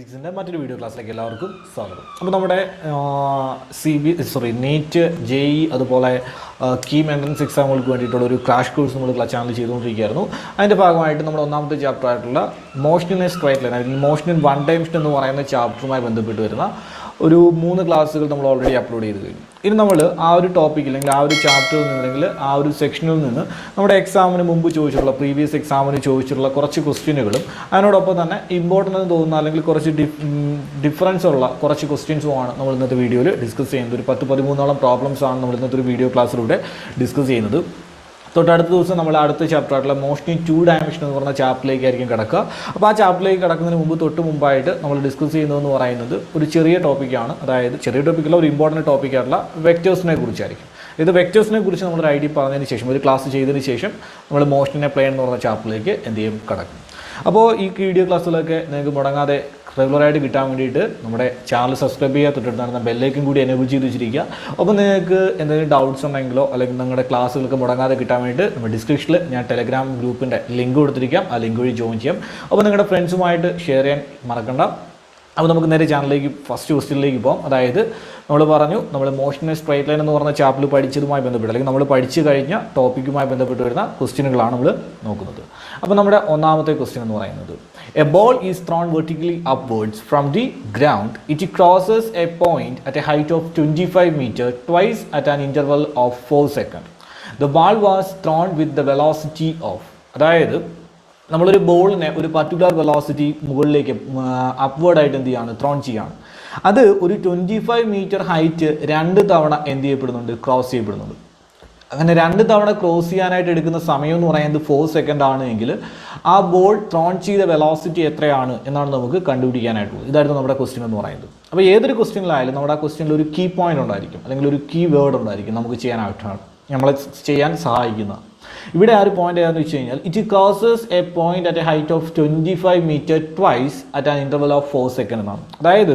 ഫിസിക്സിൻ്റെ മറ്റൊരു വീഡിയോ ക്ലാസ്സിലേക്ക് എല്ലാവർക്കും സ്വാഗതം അപ്പോൾ നമ്മുടെ C B sorry NEET J E അതുപോലെ കീം എൻട്രൻസ് എക്സാമുകൾക്ക് വേണ്ടിയിട്ടുള്ള ഒരു ക്രാഷ് കോഴ്സ് നമ്മൾ ചാനൽ ചെയ്തുകൊണ്ടിരിക്കുകയായിരുന്നു അതിൻ്റെ ഭാഗമായിട്ട് നമ്മുടെ ഒന്നാമത്തെ ചാപ്റ്റർ ആയിട്ടുള്ള motion in a straight line അല്ലെങ്കിൽ മോഷൻ ഇൻ വൺ ഡൈമെൻഷൻ എന്ന് പറയുന്ന ചാപ്റ്ററുമായി ബന്ധപ്പെട്ട് വരുന്ന ഒരു മൂന്ന് ക്ലാസ്സുകൾ നമ്മൾ ഓൾറെഡി അപ്ലോഡ് ചെയ്ത് കഴിഞ്ഞു ഇനി നമ്മൾ ആ ഒരു ടോപ്പിക്കിൽ അല്ലെങ്കിൽ ആ ഒരു ചാപ്റ്ററിൽ നിന്ന് അല്ലെങ്കിൽ ആ ഒരു സെക്ഷനിൽ നിന്ന് നമ്മുടെ എക്സാമിന് മുമ്പ് ചോദിച്ചിട്ടുള്ള പ്രീവിയസ് എക്സാമിന് ചോദിച്ചിട്ടുള്ള കുറച്ച് ക്വസ്റ്റ്യനുകളും അതിനോടൊപ്പം തന്നെ ഇമ്പോർട്ടൻ്റ് എന്ന് തോന്നുന്ന അല്ലെങ്കിൽ കുറച്ച് ഡിഫറൻസ് ഉള്ള കുറച്ച് ക്വസ്റ്റ്യൻസുമാണ് നമ്മൾ ഇന്നത്തെ വീഡിയോയിൽ ഡിസ്കസ് ചെയ്യുന്നത് ഒരു പത്ത് പതിമൂന്നോളം പ്രോബ്ലംസ് ആണ് നമ്മൾ ഇന്നത്തെ ഒരു വീഡിയോ ക്ലാസ്സിലൂടെ ഡിസ്കസ് ചെയ്യുന്നത് തൊട്ടടുത്ത ദിവസം നമ്മൾ അടുത്ത ചാപ്റ്റർ ആയിട്ടുള്ള മോഷൻ ടു ഡയമെൻഷൻ എന്ന് പറഞ്ഞ ചാപ്റ്ററിലേക്ക് ആയിരിക്കും കിടക്കുക അപ്പോൾ ആ ചാപ്റ്ററിലേക്ക് കിടക്കുന്നതിന് മുമ്പ് തൊട്ട് മുമ്പായിട്ട് നമ്മൾ ഡിസ്കസ് ചെയ്യുന്നതെന്ന് പറയുന്നത് ഒരു ചെറിയ ടോപ്പിക്കാണ് അതായത് ചെറിയ ടോപ്പിക്കല്ല ഒരു ഇമ്പോർട്ടൻറ്റ് ടോപ്പിക്കായിട്ടുള്ള വെക്റ്റേഴ്സിനെ കുറിച്ചായിരിക്കും ഇത് വെക്റ്റേഴ്സിനെ കുറിച്ച് നമ്മളൊരു ഐഡിയ പറഞ്ഞതിന് ശേഷം ഒരു ക്ലാസ് ചെയ്തതിന് ശേഷം നമ്മൾ മോഷനെ പ്ലെയിൻ എന്ന് പറഞ്ഞ ചാപ്റ്ററിലേക്ക് എന്ത് ചെയ്യും കിടക്കും അപ്പോൾ ഈ വീഡിയോ ക്ലാസ്സുകളൊക്കെ നിങ്ങൾക്ക് മുടങ്ങാതെ റെഗുലറായിട്ട് കിട്ടാൻ വേണ്ടിയിട്ട് നമ്മുടെ ചാനൽ സബ്സ്ക്രൈബ് ചെയ്യുക തൊട്ടടുത്താണ് ബെല്ലേക്കും കൂടി എനേബിൾ ചെയ്ത് വെച്ചിരിക്കുക അപ്പോൾ നിങ്ങൾക്ക് എന്തെങ്കിലും ഡൗട്ട്സ് ഉണ്ടെങ്കിലോ അല്ലെങ്കിൽ നിങ്ങളുടെ ക്ലാസ്സുകൾക്ക് മുടങ്ങാതെ കിട്ടാൻ വേണ്ടി നമ്മുടെ ഡിസ്ക്രിപ്ഷനിൽ ഞാൻ ടെലഗ്രാം ഗ്രൂപ്പിൻ്റെ ലിങ്ക് കൊടുത്തിരിക്കാം ആ ലിങ്ക് വഴി ജോയിൻ ചെയ്യാം അപ്പോൾ നിങ്ങളുടെ ഫ്രണ്ട്സുമായിട്ട് ഷെയർ ചെയ്യാൻ മറക്കണ്ട അപ്പോൾ നമുക്ക് നേരെ ചാനലിലേക്ക് ഫസ്റ്റ് ക്വസ്റ്റ്യനിലേക്ക് പോകാം അതായത് നമ്മൾ പറഞ്ഞു നമ്മൾ മോഷൻ സ്ട്രൈറ്റ് ലൈൻ എന്ന് പറഞ്ഞ ചാപ്റ്റർ പഠിച്ചതുമായി ബന്ധപ്പെട്ട് അല്ലെങ്കിൽ നമ്മൾ പഠിച്ചു കഴിഞ്ഞ ടോപ്പിക്കുമായി ബന്ധപ്പെട്ട് വരുന്ന ക്വസ്റ്റ്യനുകളാണ് നമ്മൾ നോക്കുന്നത് അപ്പോൾ നമ്മുടെ ഒന്നാമത്തെ ക്വസ്റ്റ്യൻ എന്ന് പറയുന്നത് a ball is thrown vertically upwards from the ground it crosses a point at a height of twenty five metre twice at an interval of four second the ball was thrown with the velocity of അതായത് നമ്മളൊരു ബോളിനെ ഒരു particular velocity മുകളിലേക്ക് അപ്വേർഡായിട്ട് എന്ത് ചെയ്യാണ് thrown ചെയ്യാണ് അത് ഒരു twenty five metre height രണ്ട് തവണ എന്ത് ചെയ്യപ്പെടുന്നുണ്ട് ക്രോസ് ചെയ്യപ്പെടുന്നുണ്ട് അങ്ങനെ രണ്ട് തവണ ക്രോസ് ചെയ്യാനായിട്ട് എടുക്കുന്ന സമയം എന്ന് പറയുന്നത് ഫോർ സെക്കൻഡ് ആണ് എങ്കിൽ ആ ബോൾ ത്രോൺ ചെയ്ത വെലോസിറ്റി എത്രയാണ് എന്നാണ് നമുക്ക് കണ്ടുപിടിക്കാനായിട്ടുള്ളത് ഇതായിരുന്നു നമ്മുടെ ക്വസ്റ്റ്യൻ എന്ന് പറയുന്നത് അപ്പോൾ ഏതൊരു ക്വസ്റ്റ്യനിലായാലും നമ്മുടെ ആ ക്വസ്റ്റ്യനിൽ ഒരു കീ പോയിന്റ് ഉണ്ടായിരിക്കും അല്ലെങ്കിൽ ഒരു കീ വേർഡ് ഉണ്ടായിരിക്കും നമുക്ക് ചെയ്യാനായിട്ടാണ് നമ്മളെ ചെയ്യാൻ സഹായിക്കുന്ന ഇവിടെ ആ ഒരു പോയിന്റ് ഏതാണെന്ന് വെച്ച് കഴിഞ്ഞാൽ it crosses a point at a height of twenty five metre twice at an interval of four second എന്നാണ് അതായത്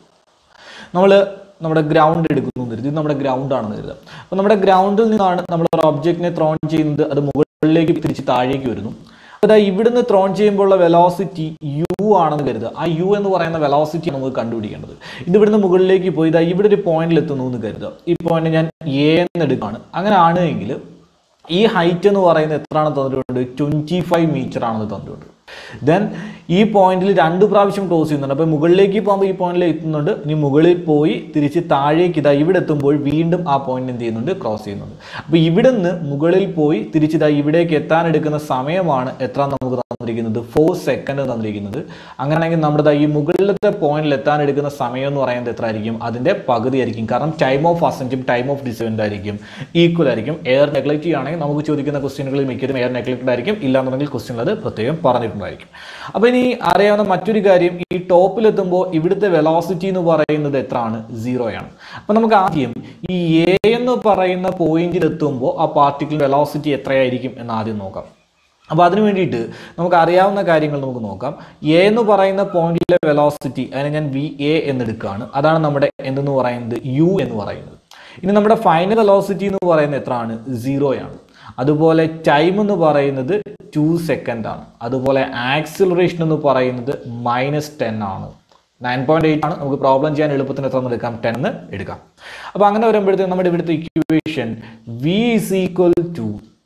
നമ്മൾ നമ്മുടെ ഗ്രൗണ്ട് എടുക്കുന്നു എന്ന് കരുതി ഇത് നമ്മുടെ ഗ്രൗണ്ട് ആണെന്ന് കരുതുക അപ്പോൾ നമ്മുടെ ഗ്രൗണ്ടിൽ നിന്നാണ് നമ്മൾ ഒരു ഒബ്ജക്റ്റിനെ ത്രോൺ ചെയ്യുന്നത് അത് മുകളിലേക്ക് തിരിച്ച് താഴേക്ക് വരുന്നു അതാ ഇവിടുന്ന് ത്രോൺ ചെയ്യുമ്പോൾ ഉള്ള വെലോസിറ്റി യു ആണെന്ന് കരുതുക ആ യു എന്ന് പറയുന്ന വെലോസിറ്റി നമുക്ക് കണ്ടുപിടിക്കേണ്ടത് ഇത് ഇവിടുന്ന് മുകളിലേക്ക് പോയി ഇതാ ഇവിടെ ഒരു പോയിന്റിൽ എത്തുന്നു എന്ന് കരുതുക ഈ പോയിന്റ് ഞാൻ എ എന്ന് എടുക്കുകയാണ് അങ്ങനെ ആണെങ്കിൽ ഈ ഹൈറ്റ് എന്ന് പറയുന്നത് എത്രയാണ് തന്നിട്ടുണ്ട് ട്വൻറ്റി ഫൈവ് മീറ്റർ ആണെന്ന് തന്നിട്ടുണ്ട് ദെൻ ഈ പോയിന്റിൽ രണ്ട് പ്രാവശ്യം ക്രോസ് ചെയ്യുന്നുണ്ട് അപ്പോൾ മുകളിലേക്ക് പോകുമ്പോൾ ഈ പോയിന്റിൽ എത്തുന്നുണ്ട് ഇനി മുകളിൽ പോയി തിരിച്ച് താഴേക്ക് ഇതാ ഇവിടെ എത്തുമ്പോൾ വീണ്ടും ആ പോയിന്റ് എന്ത് ചെയ്യുന്നുണ്ട് ക്രോസ് ചെയ്യുന്നുണ്ട് അപ്പോൾ ഇവിടെ നിന്ന് മുകളിൽ പോയി തിരിച്ച് ഇതാ ഇവിടേക്ക് എത്താൻ എടുക്കുന്ന സമയമാണ് എത്ര നമുക്ക് തന്നിരിക്കുന്നത് ഫോർ സെക്കൻഡ് തന്നിരിക്കുന്നത് അങ്ങനെയാണെങ്കിൽ നമ്മുടെ ദാ ഈ മുകളിലത്തെ പോയിന്റിൽ എത്താൻ എടുക്കുന്ന സമയം എന്ന് പറയുന്നത് എത്ര ആയിരിക്കും അതിൻ്റെ പകുതി ആയിരിക്കും കാരണം ടൈം ഓഫ് അസെൻറ്റും ടൈം ഓഫ് ഡിസെൻറ്റ് ആയിരിക്കും ഈക്വൽ ആയിരിക്കും എയർ നെഗ്ലക്റ്റ് ചെയ്യുകയാണെങ്കിൽ നമുക്ക് ചോദിക്കുന്ന ക്വസ്റ്റ്യനുകളിൽ മിക്കതും എയർ നെഗ്ലക്റ്റഡ് ആയിരിക്കും ഇല്ലാന്നുണ്ടെങ്കിൽ ക്വസ്റ്റ്യനിൽ അത് പ്രത്യേകം പറഞ്ഞിട്ടുണ്ടായിരിക്കും അപ്പോൾ ഇനി അറിയാവുന്ന മറ്റൊരു കാര്യം ഈ ടോപ്പിലെത്തുമ്പോൾ ഇവിടുത്തെ വെലോസിറ്റി എന്ന് പറയുന്നത് എത്രയാണ് സീറോയാണ് അപ്പോൾ നമുക്ക് ആദ്യം ഈ എ എന്ന് പറയുന്ന പോയിന്റിൽ എത്തുമ്പോൾ ആ പാർട്ടിക്കിൾ വെലോസിറ്റി എത്രയായിരിക്കും എന്ന് ആദ്യം നോക്കാം അപ്പോൾ അതിന് വേണ്ടിയിട്ട് നമുക്ക് അറിയാവുന്ന കാര്യങ്ങൾ നമുക്ക് നോക്കാം എ എന്ന് പറയുന്ന പോയിന്റിലെ വെലോസിറ്റി അതിനെ ഞാൻ വി എ എന്നെടുക്കുകയാണ് അതാണ് നമ്മുടെ എന്തെന്ന് പറയുന്നത് യു എന്ന് പറയുന്നത് ഇനി നമ്മുടെ ഫൈനൽ വെലോസിറ്റി എന്ന് പറയുന്നത് എത്രയാണ് സീറോയാണ് അതുപോലെ ടൈം എന്ന് പറയുന്നത് ടു സെക്കൻഡ് ആണ് അതുപോലെ ആക്സിലറേഷൻ എന്ന് പറയുന്നത് മൈനസ് ടെൻ ആണ് നയൻ പോയിന്റ് എയ്റ്റ് ആണ് നമുക്ക് പ്രോബ്ലം ചെയ്യാൻ എളുപ്പത്തിന് എത്ര എടുക്കാം ടെൻ എന്ന് എടുക്കാം അപ്പോൾ അങ്ങനെ വരുമ്പോഴത്തേക്ക് നമ്മുടെ ഇവിടുത്തെ equation v is equal to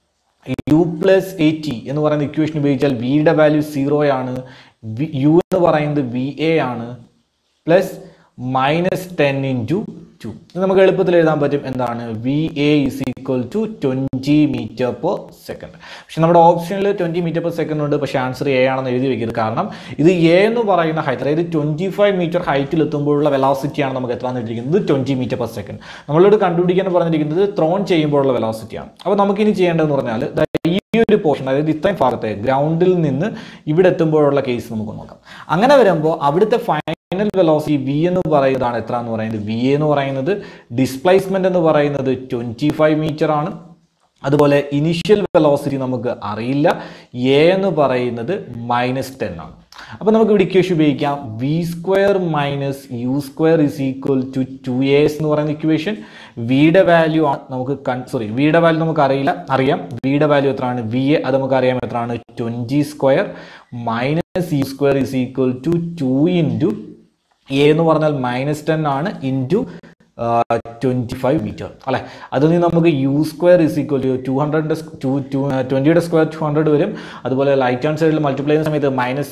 U plus a t എന്ന് പറയുന്ന ഇക്വേഷൻ ഉപയോഗിച്ചാൽ വിയുടെ വാല്യൂ സീറോ ആണ് യു എന്ന് പറയുന്നത് വി എ ആണ് plus minus ten into two ഇത് നമുക്ക് എളുപ്പത്തിൽ എഴുതാൻ പറ്റും എന്താണ് v a is equal to twenty metre per second പക്ഷെ നമ്മുടെ ഓപ്ഷനിൽ ട്വൻറ്റി മീറ്റർ പെർ സെക്കൻഡ് ഉണ്ട് പക്ഷേ ആൻസർ എ ആണെന്ന് എഴുതി വെക്കരുത് കാരണം ഇത് എ എന്ന് പറയുന്ന ഹൈറ്റ് അതായത് ട്വൻറ്റി ഫൈവ് മീറ്റർ ഹൈറ്റിൽ എത്തുമ്പോഴുള്ള വെലോസിറ്റിയാണ് നമുക്ക് എത്ര തന്നിരിക്കുന്നത് ട്വൻറ്റി മീറ്റർ പെർ സെക്കൻഡ് നമ്മളോട് കണ്ടുപിടിക്കാൻ പറഞ്ഞിരിക്കുന്നത് ത്രോൺ ചെയ്യുമ്പോഴുള്ള വെലോസിറ്റിയാണ് അപ്പോൾ നമുക്കിനി ചെയ്യേണ്ടതെന്ന് പറഞ്ഞാൽ ദാ ഈ ഒരു പോർഷൻ അതായത് ഇത്രയും ഭാഗത്തെ ഗ്രൗണ്ടിൽ നിന്ന് ഇവിടെ എത്തുമ്പോഴുള്ള കേസ് നമുക്ക് നോക്കാം അങ്ങനെ വരുമ്പോൾ അവിടുത്തെ ഫൈനൽ വെലോസിറ്റി വി എന്ന് പറയുന്നതാണ് എത്ര എന്ന് പറയുന്നത് വി എന്ന് പറയുന്നത് ഡിസ്പ്ലേസ്മെന്റ് എന്ന് പറയുന്നത് ട്വൻറ്റി ഫൈവ് മീറ്റർ ആണ് അതുപോലെ ഇനിഷ്യൽ വെലോസിറ്റി നമുക്ക് അറിയില്ല എ എന്ന് പറയുന്നത് മൈനസ് ടെൻ ആണ് അപ്പോൾ നമുക്ക് ഇവിടെ ഇക്വേഷൻ ഉപയോഗിക്കാം v square minus U square is equal to two A s എന്ന് പറയുന്ന ഇക്വേഷൻ വിയുടെ വാല്യൂ ആണ് നമുക്ക് കൺ സോറി വിയുടെ വാല്യൂ നമുക്ക് അറിയില്ല അറിയാം വിയുടെ വാല്യൂ എത്രയാണ് വി എ അത് നമുക്ക് അറിയാം എത്രയാണ് twenty square minus U square is equal to two into a എന്ന് പറഞ്ഞാൽ മൈനസ് ടെൻ ആണ് ഇൻറ്റു ട്വൻറ്റി ഫൈവ് മീറ്റർ അല്ലേ അതിൽ നിന്ന് നമുക്ക് u square is equal to two ഹൺഡ്രഡിൻ്റെ ടു ടു ട്വൻറ്റിയുടെ സ്ക്വയർ ടു ഹൺഡ്രഡ് വരും അതുപോലെ ലൈറ്റ് ഹാൻഡ് സൈഡിൽ മൾട്ടിപ്ലൈ ചെയ്യുന്ന സമയത്ത് മൈനസ്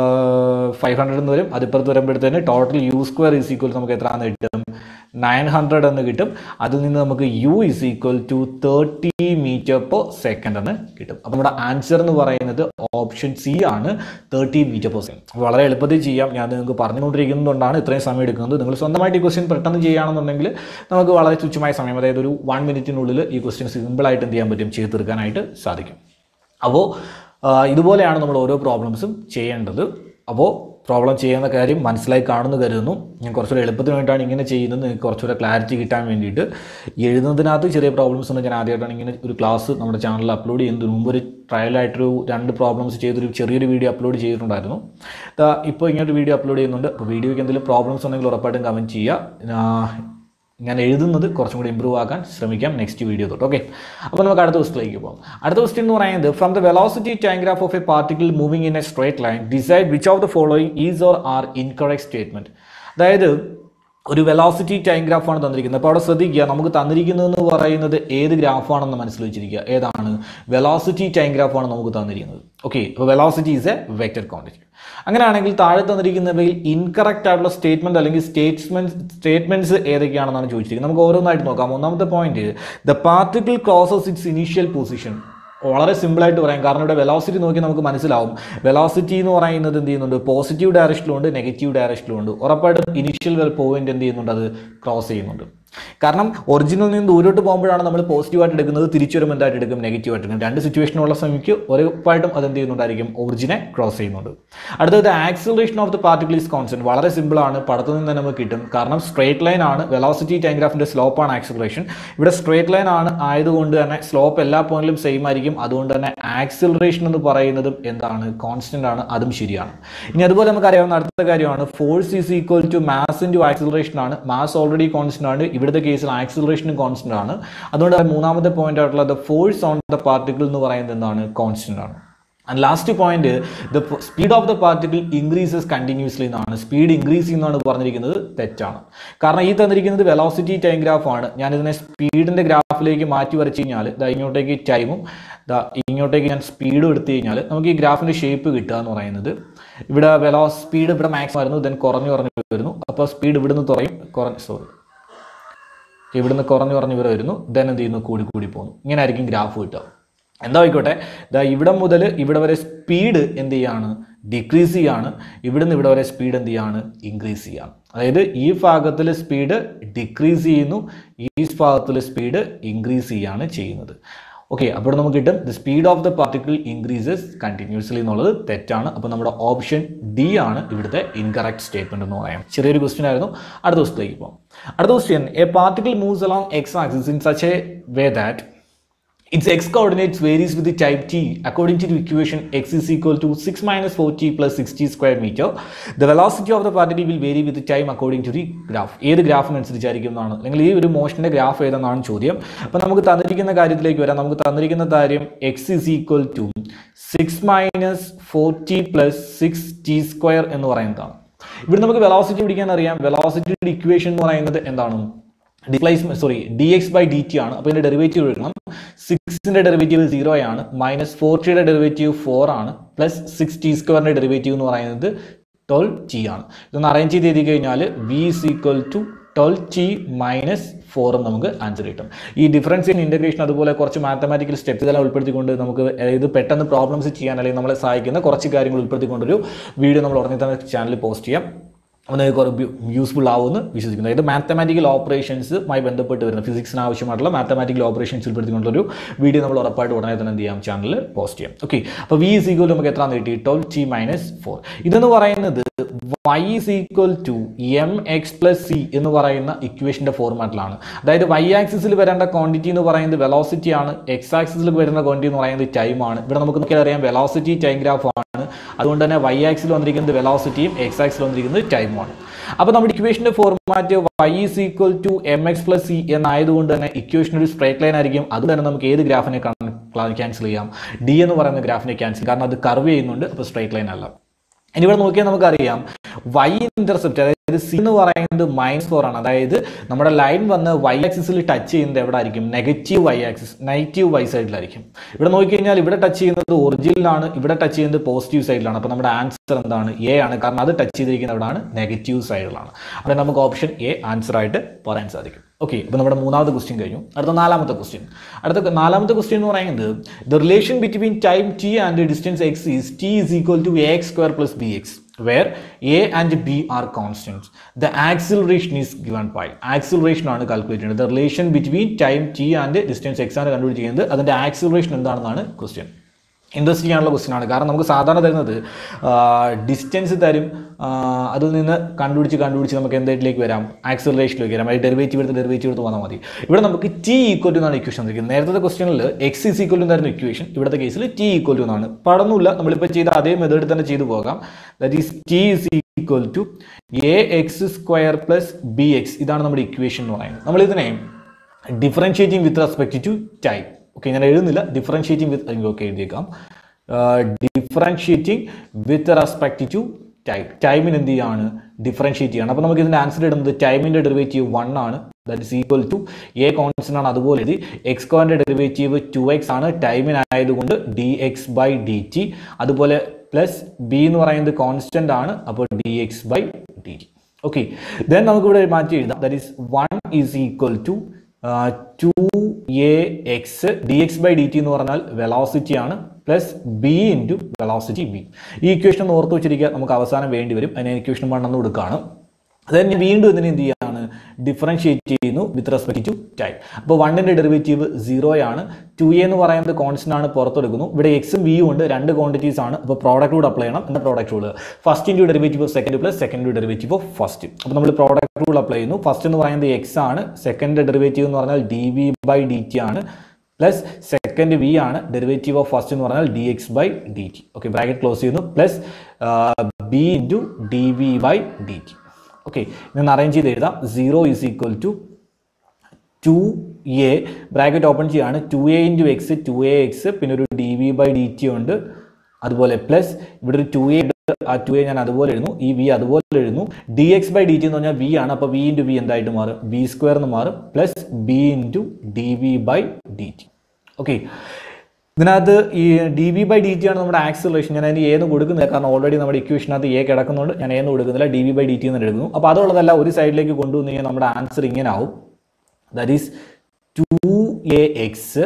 ഫൈവ് ഹൺഡ്രഡ് എന്ന് വരും അതിപ്പുറത്ത് വരുമ്പോഴത്തേന് total u square is equal നമുക്ക് എത്രയാണെന്ന് കിട്ടും നയൻ ഹൺഡ്രഡ് എന്ന് കിട്ടും അതിൽ നിന്ന് നമുക്ക് u is equal to thirty metre per second എന്ന് കിട്ടും അപ്പോൾ നമ്മുടെ ആൻസർ എന്ന് പറയുന്നത് ഓപ്ഷൻ സി ആണ് തേർട്ടി മീറ്റർ പെർ സെക്കൻഡ് വളരെ എളുപ്പത്തിൽ ചെയ്യാം ഞാൻ നിങ്ങൾക്ക് പറഞ്ഞുകൊണ്ടിരിക്കുന്നതുകൊണ്ടാണ് ഇത്രയും സമയം എടുക്കുന്നത് നിങ്ങൾ സ്വന്തമായിട്ട് ഈ ക്വസ്റ്റ്യൻ പെട്ടെന്ന് ചെയ്യുകയാണെന്നുണ്ടെങ്കിൽ നമുക്ക് വളരെ തുച്ഛമായ സമയം അതായത് ഒരു വൺ മിനിറ്റിനുള്ളിൽ ഈ ക്വസ്റ്റ്യൻ സിമ്പിളായിട്ട് എന്ത് ചെയ്യാൻ പറ്റും ചെയ്ത് തീർക്കാനായിട്ട് സാധിക്കും അപ്പോൾ ഇതുപോലെയാണ് നമ്മൾ ഓരോ പ്രോബ്ലംസും ചെയ്യേണ്ടത് അപ്പോൾ പ്രോബ്ലം ചെയ്യുന്ന കാര്യം മനസ്സിലായി കാണുന്നു കരുതുന്നു ഞാൻ കുറച്ചുകൂടെ എളുപ്പത്തിന് വേണ്ടിയിട്ടാണ് ഇങ്ങനെ ചെയ്യുന്നത് നിങ്ങൾക്ക് കുറച്ചുകൂടെ ക്ലാരിറ്റി കിട്ടാൻ വേണ്ടിയിട്ട് എഴുതുന്നതിനകത്ത് ചെറിയ പ്രോബ്ലംസ് ഉണ്ട് ഞാൻ ആദ്യമായിട്ടാണ് ഇങ്ങനെ ഒരു ക്ലാസ് നമ്മുടെ ചാനലിൽ അപ്ലോഡ് ചെയ്യുന്നതിന് മുമ്പ് ഒരു ട്രയലായിട്ടൊരു രണ്ട് പ്രോബ്ലംസ് ചെയ്തൊരു ചെറിയൊരു വീഡിയോ അപ്ലോഡ് ചെയ്തിട്ടുണ്ടായിരുന്നു ദാ ഇപ്പോൾ ഇങ്ങനൊരു വീഡിയോ അപ്ലോഡ് ചെയ്യുന്നുണ്ട് അപ്പോൾ വീഡിയോയ്ക്ക് എന്തെങ്കിലും പ്രോബ്ലംസ് ഉണ്ടെങ്കിൽ ഉറപ്പായിട്ടും കമൻറ്റ് ചെയ്യുക ആ, ഞാൻ എഴുതുന്നത് കുറച്ചും കൂടി ഇമ്പ്രൂവ് ആക്കാൻ ശ്രമിക്കാം നെക്സ്റ്റ് വീഡിയോ തൊട്ട് ഓക്കെ അപ്പോൾ നമുക്ക് അടുത്ത ക്വസ്റ്റിലേക്ക് പോകാം അടുത്ത ക്വസ്റ്റ്യൻ എന്ന് പറയുന്നത് from the velocity time graph of a particle moving in a straight line decide which of the following is or are incorrect statement അതായത് ഒരു വെലോസിറ്റി ടൈം ഗ്രാഫാണ് തന്നിരിക്കുന്നത് അപ്പോൾ അവിടെ ശ്രദ്ധിക്കുക നമുക്ക് തന്നിരിക്കുന്നതെന്ന് പറയുന്നത് ഏത് ഗ്രാഫാണെന്ന് മനസ്സിൽ വെച്ചിരിക്കുക ഏതാണ് വെലോസിറ്റി ടൈം ഗ്രാഫാണ് നമുക്ക് തന്നിരിക്കുന്നത് ഓക്കെ അപ്പോൾ velocity is a vector quantity അങ്ങനെയാണെങ്കിൽ താഴെ തന്നിരിക്കുന്നവയിൽ ഇൻകറക്റ്റ് ആയിട്ടുള്ള സ്റ്റേറ്റ്മെന്റ് അല്ലെങ്കിൽ സ്റ്റേറ്റ്മെന്റ് സ്റ്റേറ്റ്മെന്റ്സ് ഏതൊക്കെയാണെന്നാണ് ചോദിച്ചിരിക്കുന്നത് നമുക്ക് ഓരോന്നായിട്ട് നോക്കാം ഒന്നാമത്തെ point the particle crosses its initial position വളരെ സിമ്പിളായിട്ട് പറയാം കാരണം ഇവിടെ വെലോസിറ്റി നോക്കി നമുക്ക് മനസ്സിലാവും വെലോസിറ്റി എന്ന് പറയുന്നത് എന്ത് ചെയ്യുന്നുണ്ട് പോസിറ്റീവ് ഡയറക്ഷനിലുണ്ട് നെഗറ്റീവ് ഡയറക്ഷനിലുണ്ട് ഉറപ്പായിട്ടും ഇനീഷ്യൽ പോയിന്റ് എന്ത് ചെയ്യുന്നുണ്ട് അത് ക്രോസ് ചെയ്യുന്നുണ്ട് കാരണം ഒറിജിനൽ നിന്ന് ദൂരോട്ട് പോകുമ്പോഴാണ് നമ്മൾ പോസിറ്റീവായിട്ട് എടുക്കുന്നത് തിരിച്ചു വരുമ്പോൾ എന്തായിട്ട് എടുക്കും നെഗറ്റീവ് ആയിട്ട് എടുക്കും രണ്ട് സിറ്റുവേഷനുള്ള സമയത്ത് ഉറപ്പായിട്ടും അത് എന്ത് ചെയ്യുന്നുണ്ടായിരിക്കും ഒറിജിനെ ക്രോസ് ചെയ്യുന്നുണ്ട് അടുത്തത് acceleration of the particle is constant വളരെ സിമ്പിൾ ആണ് പടത്തിൽ നിന്ന് തന്നെ നമുക്ക് കിട്ടും കാരണം സ്ട്രേറ്റ് ലൈൻ ആണ് വെലോസിറ്റി ടൈംഗ്രാഫിന്റെ സ്ലോപ്പ് ആണ് ആക്സിലറേഷൻ ഇവിടെ സ്ട്രേറ്റ് ലൈൻ ആണ് ആയതുകൊണ്ട് തന്നെ സ്ലോപ്പ് എല്ലാ പോയിന്റിലും സെയിം ആയിരിക്കും അതുകൊണ്ട് തന്നെ ആക്സിലറേഷൻ എന്ന് പറയുന്നതും എന്താണ് കോൺസ്റ്റന്റ് ആണ് അതും ശരിയാണ് ഇനി അതുപോലെ നമുക്ക് അറിയാവുന്ന അടുത്ത കാര്യമാണ് force is equal to mass into acceleration ആണ് മാസ് ഓൾറെഡി കോൺസ്റ്റന്റ് ആണ് ഇവിടുത്തെ കേസിൽ ആക്സിലറേഷനും കോൺസ്റ്റന്റ് ആണ് അതുകൊണ്ട് തന്നെ മൂന്നാമത്തെ പോയിന്റ് ആയിട്ടുള്ള the force on the particle എന്ന് പറയുന്നത് എന്താണ് കോൺസ്റ്റന്റ് ആണ് and last point the speed of the particle increases continuously എന്നാണ് സ്പീഡ് ഇൻക്രീസ് ചെയ്യുന്നതാണ് പറഞ്ഞിരിക്കുന്നത് തെറ്റാണ് കാരണം ഈ തന്നിരിക്കുന്നത് വെലോസിറ്റി ടൈം ഗ്രാഫ് ആണ് ഞാൻ ഇതിനെ സ്പീഡിന്റെ ഗ്രാഫിലേക്ക് മാറ്റി വരച്ച് കഴിഞ്ഞാൽ ദാ ഇങ്ങോട്ടേക്ക് ടൈമും ദാ ഇങ്ങോട്ടേക്ക് ഞാൻ സ്പീഡും എടുത്തു കഴിഞ്ഞാൽ നമുക്ക് ഈ ഗ്രാഫിന്റെ ഷേപ്പ് കിട്ടുക എന്ന് പറയുന്നത് ഇവിടെ വെലോ സ്പീഡ് ഇവിടെ മാക്സ് വരുന്നു ദെൻ കുറഞ്ഞു കുറഞ്ഞു വരുന്നു അപ്പോൾ സ്പീഡ് ഇവിടുന്ന് കുറയും കുറഞ്ഞ് സോറി ഇവിടുന്ന് കുറഞ്ഞു കുറഞ്ഞ് ഇവിടെ വരുന്നു ദെൻ എന്ത് ചെയ്യുന്നു കൂടി കൂടി പോകുന്നു ഇങ്ങനെ ആയിരിക്കും ഗ്രാഫ് കിട്ടുക എന്താ ആയിക്കോട്ടെ ദാ ഇവിടെ മുതൽ ഇവിടെ വരെ സ്പീഡ് എന്ത് ചെയ്യാണ് ഡിക്രീസ് ചെയ്യാണ് ഇവിടുന്ന് ഇവിടെ വരെ സ്പീഡ് എന്ത് ചെയ്യാണ് ഇൻക്രീസ് ചെയ്യാണ് അതായത് ഈ ഭാഗത്തിൽ സ്പീഡ് ഡിക്രീസ് ചെയ്യുന്നു ഈ ഭാഗത്തിൽ സ്പീഡ് ഇൻക്രീസ് ചെയ്യാണ് ചെയ്യുന്നത് ഓക്കെ അപ്പോൾ നമുക്ക് കിട്ടും the speed of the particle increases continuously എന്നുള്ളത് തെറ്റാണ് അപ്പോൾ നമ്മുടെ ഓപ്ഷൻ ഡി ആണ് ഇവിടുത്തെ ഇൻകറക്റ്റ് സ്റ്റേറ്റ്മെന്റ് എന്ന് പറയാം ചെറിയൊരു ക്വസ്റ്റ്യൻ ആയിരുന്നു അടുത്ത ദിവസത്തേക്ക് പോകാം അടുത്ത question a particle moves along x axis in such a way that its x coordinates varies with the type t according to the equation x is equal to 6 minus 4t plus 6t square meter the velocity of the particle will vary with the time according to the graph ഏത് ഗ്രാഫിനനുസരിച്ചായിരിക്കും എന്നാണ് അല്ലെങ്കിൽ ഈ ഒരു മോഷന്റെ graph ഏതെന്നാണ് ചോദ്യം അപ്പം നമുക്ക് തന്നിരിക്കുന്ന കാര്യത്തിലേക്ക് വരാം നമുക്ക് തന്നിരിക്കുന്ന കാര്യം x is equal to six minus four t plus six t square എന്ന് പറയുന്നതാണ് ഇവിടെ നമുക്ക് വെലോസിറ്റി പിടിക്കാൻ അറിയാം വെലോസിറ്റിയുടെ ഇക്വേഷൻ എന്ന് പറയുന്നത് എന്താണ് displacement sorry d X by D T ആണ് അപ്പോൾ ഇതിന്റെ ഡെറിവേറ്റീവ് എടുക്കണം സിക്സിന്റെ ഡെറിവേറ്റീവ് സീറോ ആണ് മൈനസ് ഫോർ ടിയുടെ ഡെറിവേറ്റീവ് ഫോർ ആണ് പ്ലസ് സിക്സ് ടി സ്ക്വയറിന്റെ ഡെറിവേറ്റീവ് എന്ന് പറയുന്നത് ട്വൽവ് ടി ആണ് ഇതൊന്ന് അറേഞ്ച് ചെയ്ത് എഴുതി കഴിഞ്ഞാൽ v is equal to twelve t minus ഫോറും നമുക്ക് ആൻസർ കിട്ടും ഈ ഡിഫറൻസ് ഇൻ ഇൻ്റഗ്രേഷൻ അതുപോലെ കുറച്ച് മാത്തമാറ്റിക്കൽ സ്റ്റെപ്സ് ഇതെല്ലാം ഉൾപ്പെടുത്തിക്കൊണ്ട് നമുക്ക് ഇത് പെട്ടെന്ന് പ്രോബ്ലംസ് ചെയ്യാൻ അല്ലെങ്കിൽ നമ്മളെ സഹായിക്കുന്ന കുറച്ച് കാര്യങ്ങൾ ഉൾപ്പെടുത്തിക്കൊണ്ടൊരു വീഡിയോ നമ്മൾ ഉടനെ തന്നെ ചാനലിൽ പോസ്റ്റ് ചെയ്യാം അപ്പോൾ നിങ്ങൾക്ക് കുറേ യൂസ്ഫുൾ ആവുമെന്ന് വിശ്വസിക്കുന്നു അതായത് മാത്തമാറ്റിക്കൽ ഓപ്പറേഷൻസുമായി ബന്ധപ്പെട്ട് വരുന്ന ഫിസിക്സിന് ആവശ്യമായിട്ടുള്ള മാത്തമാറ്റിക്കൽ ഓപ്പറേഷൻസ് ഉൾപ്പെടുത്തിക്കൊണ്ടൊരു വീഡിയോ നമ്മൾ ഉറപ്പായിട്ട് ഉടനെ തന്നെ എന്ത് ചെയ്യാം ചാനലിൽ പോസ്റ്റ് ചെയ്യാം ഓക്കെ അപ്പോൾ വി ഇസ് ഈക്വൽ നമുക്ക് എത്ര കിട്ടി ട്വൽവ് ടി മൈനസ് ഫോർ ഇതെന്ന് പറയുന്നത് y is equal to m x plus c എന്ന് പറയുന്ന ഇക്വേഷൻ്റെ ഫോർമാറ്റിലാണ് അതായത് വൈ ആക്സിസിൽ വരേണ്ട ക്വാണ്ടിറ്റി എന്ന് പറയുന്നത് വെലോസിറ്റി ആണ് എക്സ് ആക്സിസിൽ വരുന്ന ക്വാണ്ടിറ്റി എന്ന് പറയുന്നത് ടൈം ആണ് ഇവിടെ നമുക്ക് നോക്കിയാൽ അറിയാം വെലോസിറ്റി ടൈം ഗ്രാഫ് ആണ് അതുകൊണ്ട് തന്നെ വൈ ആക്സിൽ വന്നിരിക്കുന്നത് വെലോസിറ്റിയും എക്സ് ആക്സിൽ വന്നിരിക്കുന്നത് ടൈമുമാണ് അപ്പോൾ നമ്മുടെ ഇക്വേഷൻ്റെ format y is equal to m x plus c എന്നായതുകൊണ്ട് തന്നെ ഇക്വേഷൻ ഒരു സ്ട്രേറ്റ് ലൈൻ ആയിരിക്കും അത് തന്നെ നമുക്ക് ഏത് ഗ്രാഫിനെ ക്യാൻസൽ ചെയ്യാം ഡി എന്ന് പറയുന്ന ഗ്രാഫിനെ ക്യാൻസൽ കാരണം അത് കർവ് ചെയ്യുന്നുണ്ട് അപ്പോൾ സ്ട്രേറ്റ് ലൈൻ അല്ല ഇനി ഇവിടെ നോക്കിയാൽ നമുക്കറിയാം വൈ ഇന്റർസെപ്റ്റ് അതായത് സി എന്ന് പറയുന്നത് മൈനസ് ഫോർ ആണ് അതായത് നമ്മുടെ ലൈൻ വന്ന് വൈ ആക്സിസിൽ ടച്ച് ചെയ്യുന്നത് എവിടെ ആയിരിക്കും negative y axis negative y സൈഡിലായിരിക്കും ഇവിടെ നോക്കിക്കഴിഞ്ഞാൽ ഇവിടെ ടച്ച് ചെയ്യുന്നത് ഒറിജിനിലാണ് ഇവിടെ ടച്ച് ചെയ്യുന്നത് പോസിറ്റീവ് സൈഡിലാണ് അപ്പോൾ നമ്മുടെ ആൻസർ എന്താണ് എ ആണ് കാരണം അത് ടച്ച് ചെയ്തിരിക്കുന്നത് എവിടെയാണ് നെഗറ്റീവ് സൈഡിലാണ് അപ്പോൾ നമുക്ക് ഓപ്ഷൻ എ ആൻസർ ആയിട്ട് പറയാൻ സാധിക്കും ഓക്കെ അപ്പോൾ നമ്മുടെ മൂന്നാമത്തെ ക്വസ്റ്റ്യൻ കഴിഞ്ഞു അടുത്ത നാലാമത്തെ ക്വസ്റ്റ്യൻ അടുത്ത നാലാമത്തെ ക്വസ്റ്റ്യൻ എന്ന് പറയുന്നത് the relation between time t and distance x is t is equal to a x square plus b x where a and b are constants the acceleration is given by acceleration ആണ് calculate ചെയ്യുന്നത് the relation between time t and distance x ആണ് കണ്ടുപിടിക്കുന്നത് അതിന്റെ acceleration എന്താണെന്നാണ് question interesting ആണുള്ള question ആണ് കാരണം നമുക്ക് സാധാരണ തരുന്നത് ഡിസ്റ്റൻസ് തരും ആ, അതിൽ നിന്ന് കണ്ടുപിടിച്ച് കണ്ടുപിടിച്ച് നമുക്ക് എന്തായിട്ടിലേക്ക് വരാം ആക്സിലറേഷനിലേക്ക് വരാം അത് ഡെറിവേറ്റീവ് എടുത്ത് ഡെറിവേറ്റീവ് എടുത്ത് വന്നാൽ മതി ഇവിടെ നമുക്ക് ടി ഈക്വൽ ടു എന്നാണ് ഇക്വേഷൻ തന്നിരിക്കുന്നത് നേരത്തെ ക്വസ്റ്റ്യനിൽ എക്സ് ഈസ് ഈക്വൽ ടു എന്നായിരുന്നു ഇക്വേഷൻ ഇവിടുത്തെ കേസിൽ ടി ഈക്വൽ ടു എന്നാണ് പടൊന്നുമില്ല നമ്മളിപ്പോൾ ചെയ്ത അതേ മെത്തേഡ് തന്നെ ചെയ്തു പോകാം that is t is equal to a x square plus b x ഇതാണ് നമ്മുടെ ഇക്വേഷൻ എന്ന് പറയുന്നത് നമ്മളിതിനെ differentiating with respect to time okay ഞാൻ എഴുതുന്നില്ല ഡിഫറൻഷിയേറ്റിംഗ് വിത്ത് ഓക്കെ എഴുതിയേക്കാം differentiating with respect to time time എന്ത് ചെയ്യാണ് ഡിഫറൻഷിയേറ്റ് ചെയ്യണം അപ്പോൾ നമുക്ക് ഇതിൻ്റെ ആൻസർ ഇടുന്നത് ടൈമിൻ്റെ ഡെറിവേറ്റീവ് വൺ ആണ് that is equal to a constant ആണ് അതുപോലെ ഇത് എക്സ് കോൻ്റെ ഡെറിവേറ്റീവ് ടു എക്സ് ആണ് ടൈമിനായതുകൊണ്ട് d X by D t അതുപോലെ പ്ലസ് ബി എന്ന് പറയുന്നത് കോൺസ്റ്റൻ്റ് ആണ് അപ്പോൾ D X by D t okay then നമുക്കിവിടെ മാറ്റി എഴുതാം that is one is equal to two a x d X by D T എന്ന് പറഞ്ഞാൽ വെലോസിറ്റി ആണ് plus B into velocity b ഈ ഇക്വേഷൻ ഒന്ന് ഓർത്ത് വെച്ചിരിക്കുക നമുക്ക് അവസാനം വേണ്ടി വരും അതിന് ഇക്വേഷൻ വണ്ണെന്ന് കൊടുക്കുകയാണ് അതായത് ഞാൻ വീണ്ടും ഇതിനെ എന്ത് ചെയ്യാണ് ഡിഫറൻഷിയേറ്റ് ചെയ്യുന്നു വിത്ത് റെസ്പെക്ട് ടു ടൈം അപ്പോൾ വണ്ണിൻ്റെ ഡെറിവേറ്റീവ് സീറോയാണ് ടു എ എന്ന് പറയുന്നത് കോൺസ്റ്റന്റ് ആണ് പുറത്തെടുക്കുന്നു ഇവിടെ എക്സും വിയും ഉണ്ട് രണ്ട് ക്വാണ്ടിറ്റീസ് ആണ് അപ്പോൾ പ്രോഡക്റ്റ് കൂടെ അപ്ലൈ ചെയ്യണം എന്താ product rule first into derivative of second plus second derivative of first അപ്പോൾ നമ്മൾ പ്രോഡക്റ്റ് റൂൾ അപ്ലൈ ചെയ്യുന്നു ഫസ്റ്റ് എന്ന് പറയുന്നത് എക്സ് ആണ് സെക്കൻഡ് ഡെറിവേറ്റീവ് എന്ന് പറഞ്ഞാൽ D V by D T ആണ് പ്ലസ് സെക്കൻഡ് വി ആണ് ഡെറിവേറ്റീവ് ഓഫ് ഫസ്റ്റ് എന്ന് പറഞ്ഞാൽ d X by D t okay bracket close ചെയ്യുന്നു plus B into d V by D t okay ഇന്ന് arrange ചെയ്ത് എഴുതാം zero is equal to two a bracket open ചെയ്യാണ് two A into x two a x പിന്നെ ഒരു d V by D t ഉണ്ട് അതുപോലെ plus ഇവിടെ ഒരു ടു എ ആ ടു എ ഞാൻ അതുപോലെ എഴുതുന്നു ഈ വി അതുപോലെ എഴുതുന്നു d X by D T എന്ന് പറഞ്ഞാൽ വി ആണ് അപ്പോൾ വി ഇൻറ്റു വി എന്തായിട്ട് മാറും വി സ്ക്വയർ എന്ന് മാറും plus B into d V by D t okay ഇതിനകത്ത് ഈ d V by D T ആണ് നമ്മുടെ ആക്സിലേഷൻ ഞാൻ അതിന് ഏന്ന് കൊടുക്കുന്നില്ല കാരണം ഓൾറെഡി നമ്മുടെ ഇക്വേഷനകത്ത് എ കിടക്കുന്നുണ്ട് ഞാൻ ഏന്ന് കൊടുക്കുന്നില്ല d V by D T എന്ന് എടുക്കുന്നു അപ്പോൾ അതുള്ളതല്ല ഒരു സൈഡിലേക്ക് കൊണ്ടുവന്നു കഴിഞ്ഞാൽ നമ്മുടെ ആൻസർ ഇങ്ങനെ ആവും that is two a x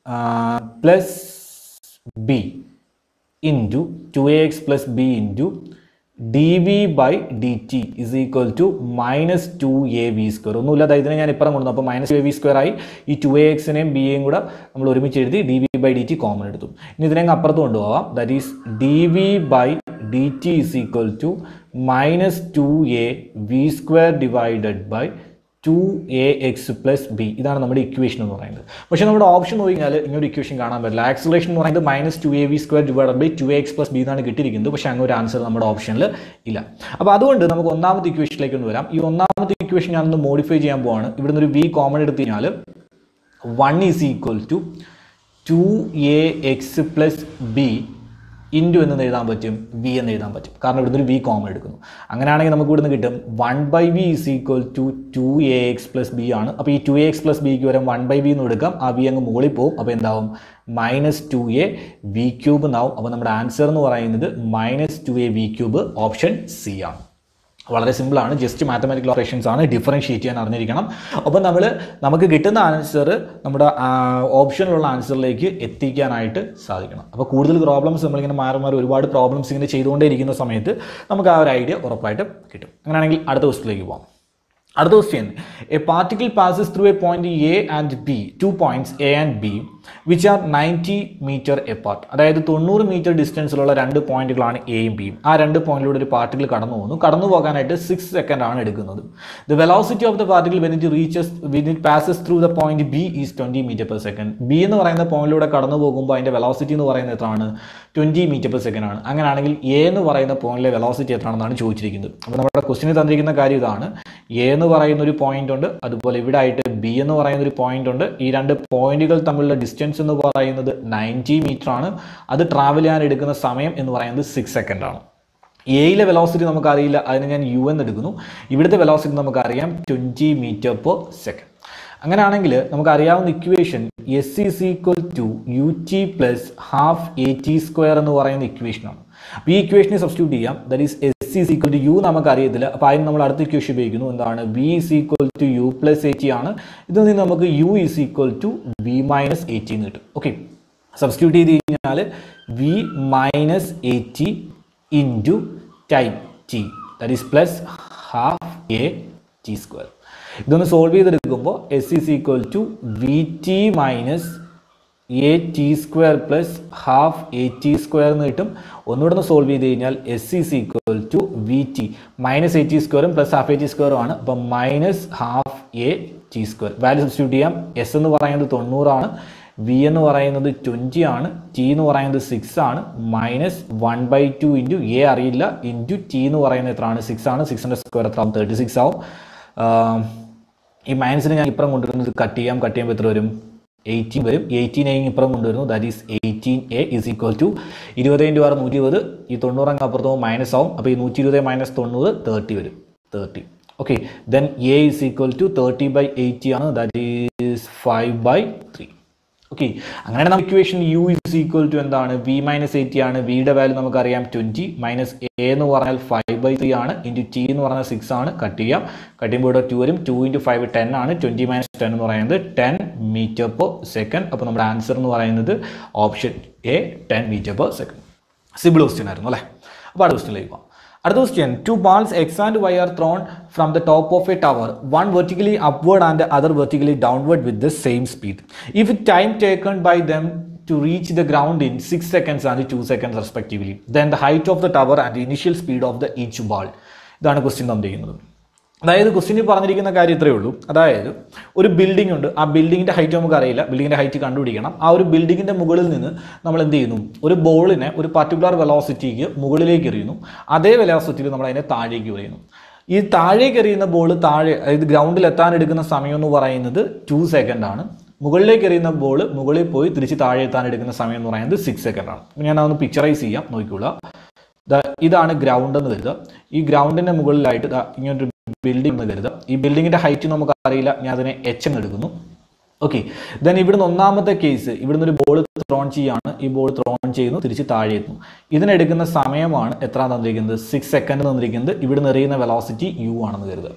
plus B into two a x plus B into d V by D t is equal to minus two a v square ഒന്നുമില്ല അതായത് ഇതിനെ ഞാൻ ഇപ്പുറം കൊണ്ടു അപ്പോൾ മൈനസ് എ വി സ്ക്വയർ ആയി ഈ to A എക്സിനെയും B എയും കൂടെ നമ്മൾ ഒരുമിച്ച് എഴുതി d V by D t common എടുത്തു ഇനി ഇതിനെ അങ്ങ് അപ്പുറത്ത് കൊണ്ടുപോകാം that is d V by D t is equal to minus two a v square divided by two a x plus b ഇതാണ് നമ്മുടെ ഇക്വേഷൻ എന്ന് പറയുന്നത് പക്ഷേ നമ്മുടെ ഓപ്ഷൻ നോക്കിയാൽ ഇങ്ങനൊരു ഇക്വേഷൻ കാണാൻ പറ്റില്ല ആക്സിലേഷൻ എന്ന് പറയുന്നത് minus two a v square divide by two x plus b എന്നാണ് കിട്ടിയിരിക്കുന്നത് പക്ഷേ അങ്ങനെ ഒരു ആൻസർ നമ്മുടെ ഓപ്ഷനിൽ ഇല്ല അപ്പോൾ അതുകൊണ്ട് നമുക്ക് ഒന്നാമത്തെ ഇക്വേഷനിലേക്ക് ഒന്ന് വരാം ഈ ഒന്നാമത്തെ ഇക്വേഷൻ ഞാനൊന്ന് മോഡിഫൈ ചെയ്യാൻ പോവാണ് ഇവിടുന്ന് ഒരു വി കോമൺ എടുത്തു കഴിഞ്ഞാൽ one is equal to two a x plus B into എന്ന് എഴുതാൻ പറ്റും വി എന്ന് എഴുതാൻ പറ്റും കാരണം ഇവിടുന്ന് ഒരു വി കോമൺ എടുക്കുന്നു അങ്ങനെയാണെങ്കിൽ നമുക്ക് ഇവിടുന്ന് കിട്ടും one by v is equal to two a x plus b ആണ് അപ്പോൾ ഈ ടു എ എക്സ് പ്ലസ് ബിക്ക് വരാൻ വൺ ബൈ വി എന്ന് എടുക്കാം ആ വി അങ്ങ് മുകളിൽ പോകും അപ്പോൾ എന്താവും minus two a v cube എന്നാവും അപ്പോൾ നമ്മുടെ ആൻസർ എന്ന് പറയുന്നത് minus two a v cube option C ആണ് വളരെ സിമ്പിളാണ് ജസ്റ്റ് മാത്തമാറ്റിക്കൽ ഓപ്പറേഷൻസ് ആണ് ഡിഫറൻഷിയേറ്റ് ചെയ്യാൻ അറിഞ്ഞിരിക്കണം അപ്പോൾ നമ്മൾ നമുക്ക് കിട്ടുന്ന ആൻസർ നമ്മുടെ ഓപ്ഷനിലുള്ള ആൻസറിലേക്ക് എത്തിക്കാനായിട്ട് സാധിക്കണം അപ്പോൾ കൂടുതൽ പ്രോബ്ലംസ് നമ്മളിങ്ങനെ മാറി മാറി ഒരുപാട് പ്രോബ്ലംസ് ഇങ്ങനെ ചെയ്തുകൊണ്ടേ ഇരിക്കുന്ന സമയത്ത് നമുക്ക് ആ ഒരു ഐഡിയ ഉറപ്പായിട്ടും കിട്ടും അങ്ങനെയാണെങ്കിൽ അടുത്ത ക്വസ്റ്റിലേക്ക് പോകാം അടുത്ത question a particle passes through a point A and B two points A and B which are ninety metre apart അതായത് തൊണ്ണൂറ് മീറ്റർ ഡിസ്റ്റൻസിലുള്ള രണ്ട് പോയിന്റുകളാണ് എയും ബിയും ആ രണ്ട് പോയിന്റിലൂടെ ഒരു പാർട്ടിക്കിൾ കടന്നു പോകുന്നു കടന്നു പോകാനായിട്ട് സിക്സ് സെക്കൻഡ് ആണ് എടുക്കുന്നത് the velocity of the particle when it reaches when it passes through the point B is twenty metre per second B എന്ന് പറയുന്ന പോയിന്റിലൂടെ കടന്നു പോകുമ്പോൾ അതിന്റെ വെലോസിറ്റി എന്ന് പറയുന്നത് എത്രയാണ് ട്വന്റി മീറ്റർ പെർ സെക്കൻഡ് ആണ് അങ്ങനെയാണെങ്കിൽ എ എന്ന് പറയുന്ന പോയിന്റിലെ വെലോസിറ്റി എത്രയാണെന്നാണ് ചോദിച്ചിരിക്കുന്നത് അപ്പോൾ നമ്മുടെ ക്വസ്റ്റിന് തന്നിരിക്കുന്ന കാര്യം ഇതാണ് എ എന്ന് പറയുന്ന ഒരു പോയിന്റ് ഉണ്ട് അതുപോലെ ഇവിടെ ആയിട്ട് ബി എന്ന് പറയുന്ന ഒരു പോയിന്റ് ഉണ്ട് ഈ രണ്ട് പോയിന്റുകൾ തമ്മിലുള്ള ഡിസ്റ്റൻസ് എന്ന് പറയുന്നത് നയൻറ്റി മീറ്റർ ആണ് അത് ട്രാവൽ ചെയ്യാൻ എടുക്കുന്ന സമയം എന്ന് പറയുന്നത് സിക്സ് സെക്കൻഡ് ആണ് എയിലെ വെലോസിറ്റി നമുക്കറിയില്ല അതിന് ഞാൻ യു എന്ന് എടുക്കുന്നു ഇവിടുത്തെ വെലോസിറ്റി നമുക്കറിയാം ട്വൻറ്റി മീറ്റർ പെർ സെക്കൻഡ് അങ്ങനെയാണെങ്കിൽ നമുക്കറിയാവുന്ന equation S is equal to U T plus half A T square എന്ന് പറയുന്ന ഇക്വേഷനാണ് അപ്പോൾ ഈ ഇക്വേഷനെ സബ്സ്റ്റിറ്റ്യൂട്ട് ചെയ്യാം that is s is equal to u നമുക്കറിയത്തില്ല അപ്പോൾ അതിന് നമ്മൾ അടുത്ത ഇക്വേഷൻ ഉപയോഗിക്കുന്നു എന്താണ് v is equal to U plus a t ആണ് ഇതിൽ നിന്ന് നമുക്ക് u is equal to v minus A t എന്ന് കിട്ടും ഓക്കെ സബ്സ്റ്റിറ്റ്യൂട്ട് ചെയ്ത് കഴിഞ്ഞാൽ v minus A t into time T that is plus half A T square ഇതൊന്ന് solve ചെയ്തെടുക്കുമ്പോൾ S is equal to V T minus A T square plus half A T square എന്ന് കിട്ടും ഒന്നുകൂടെ ഒന്ന് solve ചെയ്ത് കഴിഞ്ഞാൽ S is equal to V T minus A T സ്ക്വയറും plus half A T സ്ക്വയറും ആണ് അപ്പം minus half A T square value substitute ചെയ്യാം എസ് എന്ന് പറയുന്നത് തൊണ്ണൂറാണ് വി എന്ന് പറയുന്നത് ട്വൻറ്റി ആണ് ടി എന്ന് പറയുന്നത് സിക്സ് ആണ് minus one by two into A അറിയില്ല ഇൻറ്റു ടി എന്ന് പറയുന്നത് എത്രയാണ് സിക്സ് ആണ് സിക്സിൻ്റെ സ്ക്വയർ എത്ര ആവും തേർട്ടി സിക്സ് ആവും ആം, ഈ മൈനസിനെ ഞാൻ ഇപ്പുറം കൊണ്ടുവരുന്നത് കട്ട് ചെയ്യാം കട്ട് ചെയ്യുമ്പോൾ എത്ര വരും എയ്റ്റീൻ വരും എയ്റ്റീൻ എ ഇപ്പുറം കൊണ്ടുവരുന്നു that is eighteen A is equal to ഇരുപത് ഇൻറ്റു ആറ് നൂറ്റി ഇരുപത് ഈ തൊണ്ണൂറങ്ങ് അപ്പുറത്ത് മൈനസ് ആവും അപ്പോൾ ഈ നൂറ്റി ഇരുപത് മൈനസ് തൊണ്ണൂറ് തേർട്ടി വരും thirty okay then A is equal to thirty by eighty ആണ് that is five by three okay അങ്ങനെ നമുക്ക് equation U is equal to എന്താണ് വി മൈനസ് എയ്റ്റി ആണ് വിയുടെ വാല്യൂ നമുക്കറിയാം ട്വൻറ്റി മൈനസ് എ എന്ന് പറഞ്ഞാൽ ഫൈവ് ബൈ ത്രീ ആണ് ഇൻറ്റു ടി എന്ന് പറഞ്ഞാൽ സിക്സ് ആണ് കട്ട് ചെയ്യാം കട്ട് ചെയ്യുമ്പോൾ ഇവിടെ ടു വരും ടു ഇൻറ്റു ഫൈവ് ടെൻ ആണ് ട്വൻറ്റി മൈനസ് ടെൻ എന്ന് പറയുന്നത് ടെൻ മീറ്റർ പെർ സെക്കൻഡ് അപ്പോൾ നമ്മുടെ ആൻസർ എന്ന് പറയുന്നത് option A ten metre per second simple question ആയിരുന്നു അല്ലേ അപ്പോൾ അടുത്ത ക്വസ്റ്റ്യനിലേക്ക് പോകാം അടുത്ത question two balls X and Y are thrown from the top of a tower one vertically upward and other vertically downward with the same speed if time taken by them to reach the ground in 6 seconds and 2 seconds respectively then the height of the tower and the initial speed of the each ball ഇതാണ് question തന്നിരിക്കുന്നത് അതായത് ക്വസ്റ്റ്യനിൽ പറഞ്ഞിരിക്കുന്ന കാര്യം ഇത്രയേ ഉള്ളൂ അതായത് ഒരു ബിൽഡിംഗ് ഉണ്ട് ആ ബിൽഡിങ്ങിൻ്റെ ഹൈറ്റ് നമുക്ക് അറിയില്ല ബിൽഡിങ്ങിൻ്റെ ഹൈറ്റ് കണ്ടുപിടിക്കണം ആ ഒരു ബിൽഡിങ്ങിൻ്റെ മുകളിൽ നിന്ന് നമ്മൾ എന്ത് ചെയ്യുന്നു ഒരു ബോളിനെ ഒരു പർട്ടിക്കുലർ വെലോസിറ്റിക്ക് മുകളിലേക്ക് എറിയുന്നു അതേ വെലോസിറ്റിയിൽ നമ്മൾ അതിനെ താഴേക്ക് എറിയുന്നു ഈ താഴേക്ക് എറിയുന്ന ബോൾ താഴെ അതായത് ഗ്രൗണ്ടിൽ എത്താൻ എടുക്കുന്ന സമയം എന്ന് പറയുന്നത് ടു സെക്കൻഡ് ആണ് മുകളിലേക്ക് എറിയുന്ന ബോൾ മുകളിൽ പോയി തിരിച്ച് താഴെ എത്താൻ എടുക്കുന്ന സമയം എന്ന് പറയുന്നത് സിക്സ് സെക്കൻഡ് ആണ് ഞാൻ അതൊന്ന് പിക്ചറൈസ് ചെയ്യാം നോക്കിക്കോളാം ദാ ഇതാണ് ഗ്രൗണ്ട് എന്ന് കരുതുക ഈ ഗ്രൗണ്ടിന്റെ മുകളിലായിട്ട് ദാ ഇങ്ങനൊരു ബിൽഡിംഗ് എന്ന് കരുതുക ഈ ബിൽഡിങ്ങിന്റെ ഹൈറ്റ് നമുക്ക് അറിയില്ല ഞാൻ അതിനെ എച്ച് എന്ന് എടുക്കുന്നു ഓക്കെ ദെൻ ഇവിടുന്ന് ഒന്നാമത്തെ കേസ് ഇവിടുന്ന് ഒരു ബോൾ ത്രോൺ ചെയ്യാണ് ഈ ബോൾ ത്രോൺ ചെയ്യുന്നു തിരിച്ച് താഴെ എത്തുന്നു ഇതിനെടുക്കുന്ന സമയമാണ് എത്ര തന്നിരിക്കുന്നത് സിക്സ് സെക്കൻഡ് തന്നിരിക്കുന്നത് ഇവിടുന്ന് എറിയുന്ന വെലോസിറ്റി യു ആണെന്ന് കരുതുക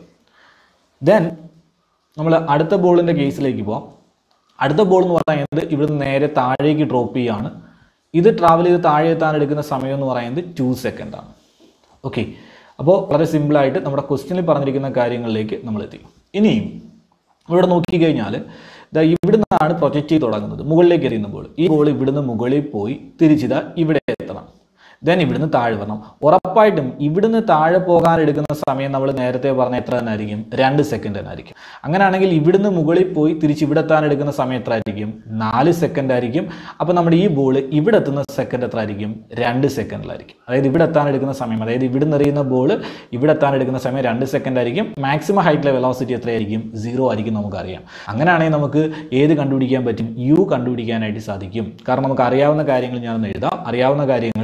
ദെൻ നമ്മൾ അടുത്ത ബോളിൻ്റെ കേസിലേക്ക് പോവാം അടുത്ത ബോൾ എന്ന് പറയുന്നത് ഇവിടുന്ന് നേരെ താഴേക്ക് ഡ്രോപ്പ് ചെയ്യാണ് ഇത് ട്രാവൽ ചെയ്ത് താഴെ എത്താൻ എടുക്കുന്ന സമയം എന്ന് പറയുന്നത് ടു സെക്കൻഡ് ആണ് ഓക്കെ അപ്പോൾ വളരെ സിമ്പിളായിട്ട് നമ്മുടെ ക്വസ്റ്റ്യനിൽ പറഞ്ഞിരിക്കുന്ന കാര്യങ്ങളിലേക്ക് നമ്മൾ എത്തി ഇനിയും ഇവിടെ നോക്കിക്കഴിഞ്ഞാൽ ദാ ഇവിടുന്നാണ് പ്രൊജക്റ്റ് ചെയ്ത് തുടങ്ങുന്നത് മുകളിലേക്ക് എറിയുന്ന ബോൾ ഈ ബോൾ ഇവിടുന്ന് മുകളിൽ പോയി തിരിച്ചിതാ ഇവിടെ എത്തണം ദെൻ ഇവിടുന്ന് താഴെ വരണം ഉറപ്പായിട്ടും ഇവിടുന്ന് താഴെ പോകാൻ എടുക്കുന്ന സമയം നമ്മൾ നേരത്തെ പറഞ്ഞ എത്ര തന്നെ ആയിരിക്കും രണ്ട് സെക്കൻഡ് തന്നെ ആയിരിക്കും അങ്ങനെയാണെങ്കിൽ ഇവിടുന്ന് മുകളിൽ പോയി തിരിച്ച് ഇവിടെ എത്താൻ എടുക്കുന്ന സമയം എത്ര ആയിരിക്കും നാല് സെക്കൻഡ് ആയിരിക്കും അപ്പോൾ നമ്മുടെ ഈ ബോൾ ഇവിടെ എത്തുന്ന സെക്കൻഡ് എത്ര ആയിരിക്കും രണ്ട് സെക്കൻഡിലായിരിക്കും അതായത് ഇവിടെ എത്താൻ എടുക്കുന്ന സമയം അതായത് ഇവിടുന്ന് എറിയുന്ന ബോൾ ഇവിടെ എത്താൻ എടുക്കുന്ന സമയം രണ്ട് സെക്കൻഡ് ആയിരിക്കും മാക്സിമം ഹൈറ്റിലെ വെലോസിറ്റി എത്രയായിരിക്കും സീറോ ആയിരിക്കും നമുക്കറിയാം അങ്ങനെയാണെങ്കിൽ നമുക്ക് ഏത് കണ്ടുപിടിക്കാൻ പറ്റും യു കണ്ടുപിടിക്കാനായിട്ട് സാധിക്കും കാരണം നമുക്ക് അറിയാവുന്ന കാര്യങ്ങൾ ഞാനൊന്ന് എഴുതാം അറിയാവുന്ന കാര്യങ്ങൾ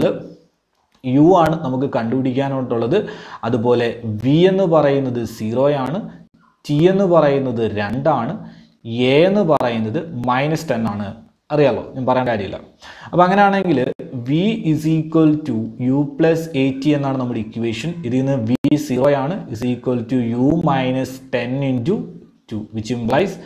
യു ആണ് നമുക്ക് കണ്ടുപിടിക്കാനായിട്ടുള്ളത് അതുപോലെ വി എന്ന് പറയുന്നത് സീറോയാണ് ടി എന്ന് പറയുന്നത് രണ്ടാണ് എ എന്ന് പറയുന്നത് മൈനസ് ടെൻ ആണ് അറിയാലോ ഞാൻ പറയാൻ കാര്യമില്ല അപ്പോൾ അങ്ങനെയാണെങ്കിൽ V is equal to U plus eighty എന്നാണ് നമ്മുടെ ഇക്വേഷൻ ഇതിൽ നിന്ന് വി സീറോ ആണ് is equal to U minus ten into two which implies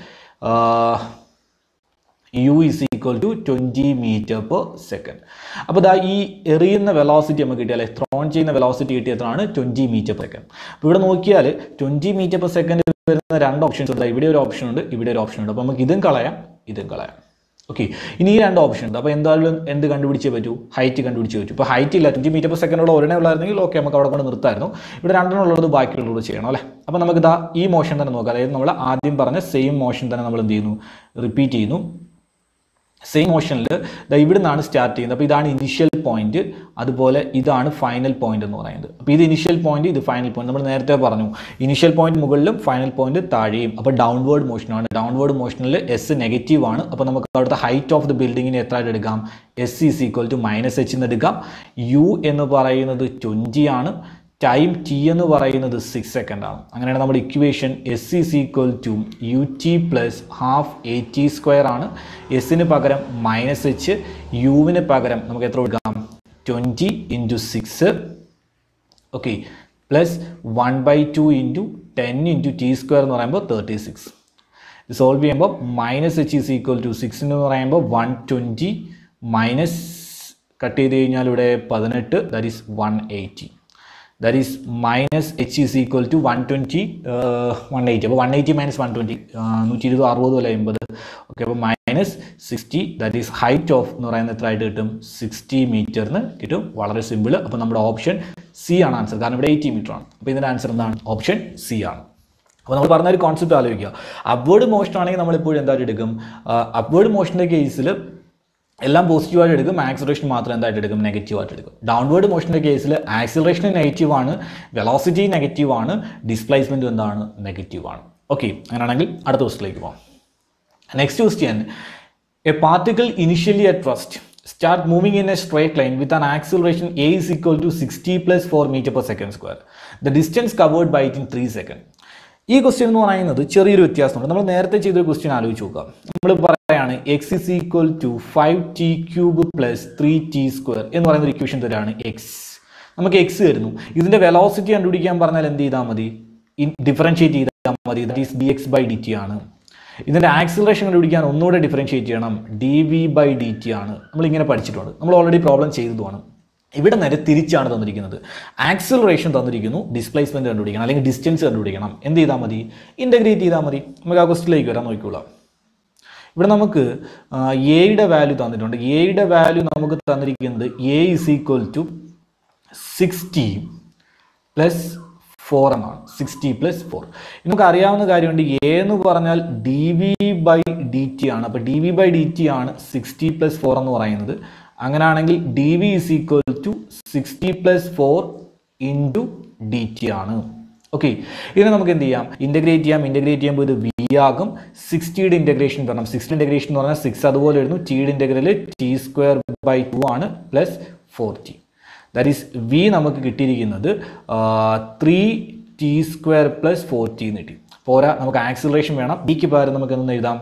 U is equal to twenty metre per second അപ്പോൾ ദാ ഈ എറിയുന്ന വെലോസിറ്റി നമുക്ക് കിട്ടിയാൽ ത്രോൺ ചെയ്യുന്ന വെലോസിറ്റി കിട്ടിയതാണ് ട്വൻറ്റി മീറ്റർ പെർ സെക്കൻഡ് അപ്പോൾ ഇവിടെ നോക്കിയാൽ ട്വൻറ്റി മീറ്റർ പെർ സെക്കൻഡ് വരുന്ന രണ്ട് ഓപ്ഷൻസ് ഉണ്ട് ഇവിടെ ഒരു ഓപ്ഷൻ ഉണ്ട് ഇവിടെ ഒരു ഓപ്ഷൻ ഉണ്ട് അപ്പോൾ നമുക്ക് ഇതും കളയാം ഇതും കളയാം ഓക്കെ ഇനി ഈ രണ്ട് ഓപ്ഷൻ ഉണ്ട് അപ്പോൾ എന്തായാലും എന്ത് കണ്ടുപിടിച്ചേ പറ്റൂ ഹൈറ്റ് കണ്ടുപിടിച്ചേ പറ്റൂ ഇപ്പോൾ ഹൈറ്റ് ഇല്ല ട്വൻറ്റി മീറ്റർ പെർ സെക്കൻഡുള്ള ഒരെണ്ണേ ഉള്ളായിരുന്നെങ്കിൽ ഓക്കെ നമുക്ക് അവിടെ കൊണ്ട് നിർത്തായിരുന്നു ഇവിടെ രണ്ടെണ്ണം ഉള്ളത് ബാക്കിയുള്ളത് ചെയ്യണം അല്ലേ അപ്പോൾ നമുക്ക് ഇതാ ഈ മോഷൻ തന്നെ നോക്കാം അതായത് നമ്മൾ ആദ്യം പറഞ്ഞ സെയിം മോഷൻ തന്നെ നമ്മൾ എന്ത് ചെയ്യുന്നു റിപ്പീറ്റ് ചെയ്യുന്നു സെയിം മോഷനിൽ ഇവിടെ നിന്നാണ് സ്റ്റാർട്ട് ചെയ്യുന്നത് അപ്പോൾ ഇതാണ് ഇനിഷ്യൽ പോയിന്റ് അതുപോലെ ഇതാണ് ഫൈനൽ പോയിന്റ് എന്ന് പറയുന്നത് അപ്പോൾ ഇത് ഇനിഷ്യൽ പോയിന്റ് ഇത് ഫൈനൽ പോയിന്റ് നമ്മൾ നേരത്തെ പറഞ്ഞു ഇനിഷ്യൽ പോയിന്റ് മുകളിലും ഫൈനൽ പോയിന്റ് താഴെയും അപ്പോൾ ഡൗൺവേർഡ് മോഷനാണ് ഡൗൺവേർഡ് മോഷനിൽ എസ് നെഗറ്റീവ് ആണ് അപ്പോൾ നമുക്ക് അവിടുത്തെ ഹൈറ്റ് ഓഫ് ദി ബിൽഡിങ്ങിന് എത്ര ആയിട്ട് എടുക്കാം S is equal to minus H എന്ന് എടുക്കാം യു എന്ന് പറയുന്നത് ട്വൻറ്റി ആണ് ടൈം ടി എന്ന് പറയുന്നത് സിക്സ് സെക്കൻഡ് ആണ് അങ്ങനെയാണ് നമ്മുടെ equation S is equal to U T plus half A T square ആണ് എസിന് പകരം മൈനസ് എച്ച് യുവിന് പകരം നമുക്ക് എത്ര കൊടുക്കാം twenty into six okay plus one by two into ten into T square എന്ന് പറയുമ്പോൾ തേർട്ടി സിക്സ് ഇത് സോൾവ് ചെയ്യുമ്പോൾ minus H is equal to six എന്ന് പറയുമ്പോൾ വൺ ട്വൻറ്റി മൈനസ് കട്ട് ചെയ്ത് കഴിഞ്ഞാൽ ഇവിടെ പതിനെട്ട് that is one eighty that is minus H is equal to one twenty one eighty അപ്പോൾ one eighty minus one twenty നൂറ്റി ഇരുപത് അറുപത് അല്ല എൺപത് ഓക്കെ അപ്പോൾ minus sixty that is height of എന്ന് പറയുന്നത് എത്ര ആയിട്ട് കിട്ടും സിക്സ്റ്റി മീറ്ററിന് കിട്ടും വളരെ സിമ്പിൾ അപ്പോൾ നമ്മുടെ ഓപ്ഷൻ സി ആണ് ആൻസർ കാരണം ഇവിടെ എയ്റ്റി മീറ്റർ ആണ് അപ്പോൾ ഇതിൻ്റെ ആൻസർ എന്താണ് ഓപ്ഷൻ സി ആണ് അപ്പോൾ നമ്മൾ പറഞ്ഞ ഒരു കോൺസെപ്റ്റ് ആലോചിക്കുക അപ്വേർഡ് മോഷൻ ആണെങ്കിൽ നമ്മളിപ്പോഴും എന്തായിട്ട് എടുക്കും അപ്വേർഡ് മോഷൻ്റെ കേസിൽ എല്ലാം പോസിറ്റീവായിട്ട് എടുക്കും ആക്സിലറേഷൻ മാത്രം എന്തായിട്ട് എടുക്കും നെഗറ്റീവായിട്ട് എടുക്കും ഡൗൺവേർഡ് മോഷൻ്റെ കേസിൽ ആക്സിലറേഷൻ നെഗറ്റീവ് ആണ് വെലോസിറ്റി നെഗറ്റീവ് ആണ് ഡിസ്പ്ലേസ്മെൻറ്റ് എന്താണ് നെഗറ്റീവ് ആണ് ഓക്കെ അങ്ങനെയാണെങ്കിൽ അടുത്ത ക്വസ്റ്റിലേക്ക് പോകാം next question a particle initially at first start moving in a straight line with an acceleration a is equal to 60 plus 4 meter per second square. The distance covered by it in 3 seconds. ഈ question എന്ന് പറയുന്നത് ചെറിയൊരു വ്യത്യാസമുണ്ട് നമ്മൾ നേരത്തെ ചെയ്തൊരു question ആലോചിച്ച് നോക്കാം നമ്മൾ പറയാണ് X is equal to five T cube plus three T square എന്ന് പറയുന്ന ഒരു ഇക്വേഷൻ തരാണ് എക്സ് നമുക്ക് എക്സ് തരുന്നു ഇതിന്റെ വെലോസിറ്റി കണ്ടുപിടിക്കാൻ പറഞ്ഞാൽ എന്ത് ചെയ്താൽ മതി ഡിഫറൻഷിയേറ്റ് ചെയ്താൽ മതി that is D X by D T ആണ് ഇതിൻ്റെ ആക്സിലറേഷൻ കണ്ടുപിടിക്കാൻ ഒന്നുകൂടെ ഡിഫറൻഷിയേറ്റ് ചെയ്യണം D V by D T ആണ് നമ്മൾ ഇങ്ങനെ പഠിച്ചിട്ടുണ്ട് നമ്മൾ ഓൾറെഡി പ്രോബ്ലം ചെയ്തതുമാണ് ഇവിടെ നേരെ തിരിച്ചാണ് തന്നിരിക്കുന്നത് ആക്സിലറേഷൻ തന്നിരിക്കുന്നു ഡിസ്പ്ലേസ്മെന്റ് കണ്ടുപിടിക്കണം അല്ലെങ്കിൽ ഡിസ്റ്റൻസ് കണ്ടുപിടിക്കണം എന്ത് ചെയ്താൽ മതി ഇൻ്റഗ്രേറ്റ് ചെയ്താൽ മതി നമുക്ക് ആ ക്വസ്റ്റിലേക്ക് വരാൻ നോക്കിക്കോളാം ഇവിടെ നമുക്ക് എയുടെ വാല്യൂ തന്നിട്ടുണ്ട് എയുടെ വാല്യൂ നമുക്ക് തന്നിരിക്കുന്നത് A is equal to sixty plus four എന്നാണ് സിക്സ്റ്റി പ്ലസ് ഫോർ നമുക്ക് അറിയാവുന്ന കാര്യമുണ്ട് എ എന്ന് പറഞ്ഞാൽ D V by D T ആണ് അപ്പോൾ D V by D T ആണ് സിക്സ്റ്റി പ്ലസ് ഫോർ എന്ന് പറയുന്നത് അങ്ങനെയാണെങ്കിൽ D V is equal to sixty plus four into D T ആണ് ഓക്കെ ഇതിനെ നമുക്ക് എന്ത് ചെയ്യാം ഇൻ്റഗ്രേറ്റ് ചെയ്യാം ഇൻ്റഗ്രേറ്റ് ചെയ്യുമ്പോൾ ഇത് വി ആകും സിക്സ്റ്റിയുടെ ഇൻ്റഗ്രേഷൻ വരണം സിക്സ്റ്റി ഇൻ്റഗ്രേഷൻ എന്ന് പറഞ്ഞാൽ സിക്സ് അതുപോലെ വരുന്നു ടിയുടെ integral T square by two ആണ് plus four T that is V നമുക്ക് കിട്ടിയിരിക്കുന്നത് three T square plus four T എന്ന് കിട്ടി പോരാ നമുക്ക് ആക്സിലറേഷൻ വേണം ഡിക്ക് പകരം നമുക്ക് എന്തെന്ന് എഴുതാം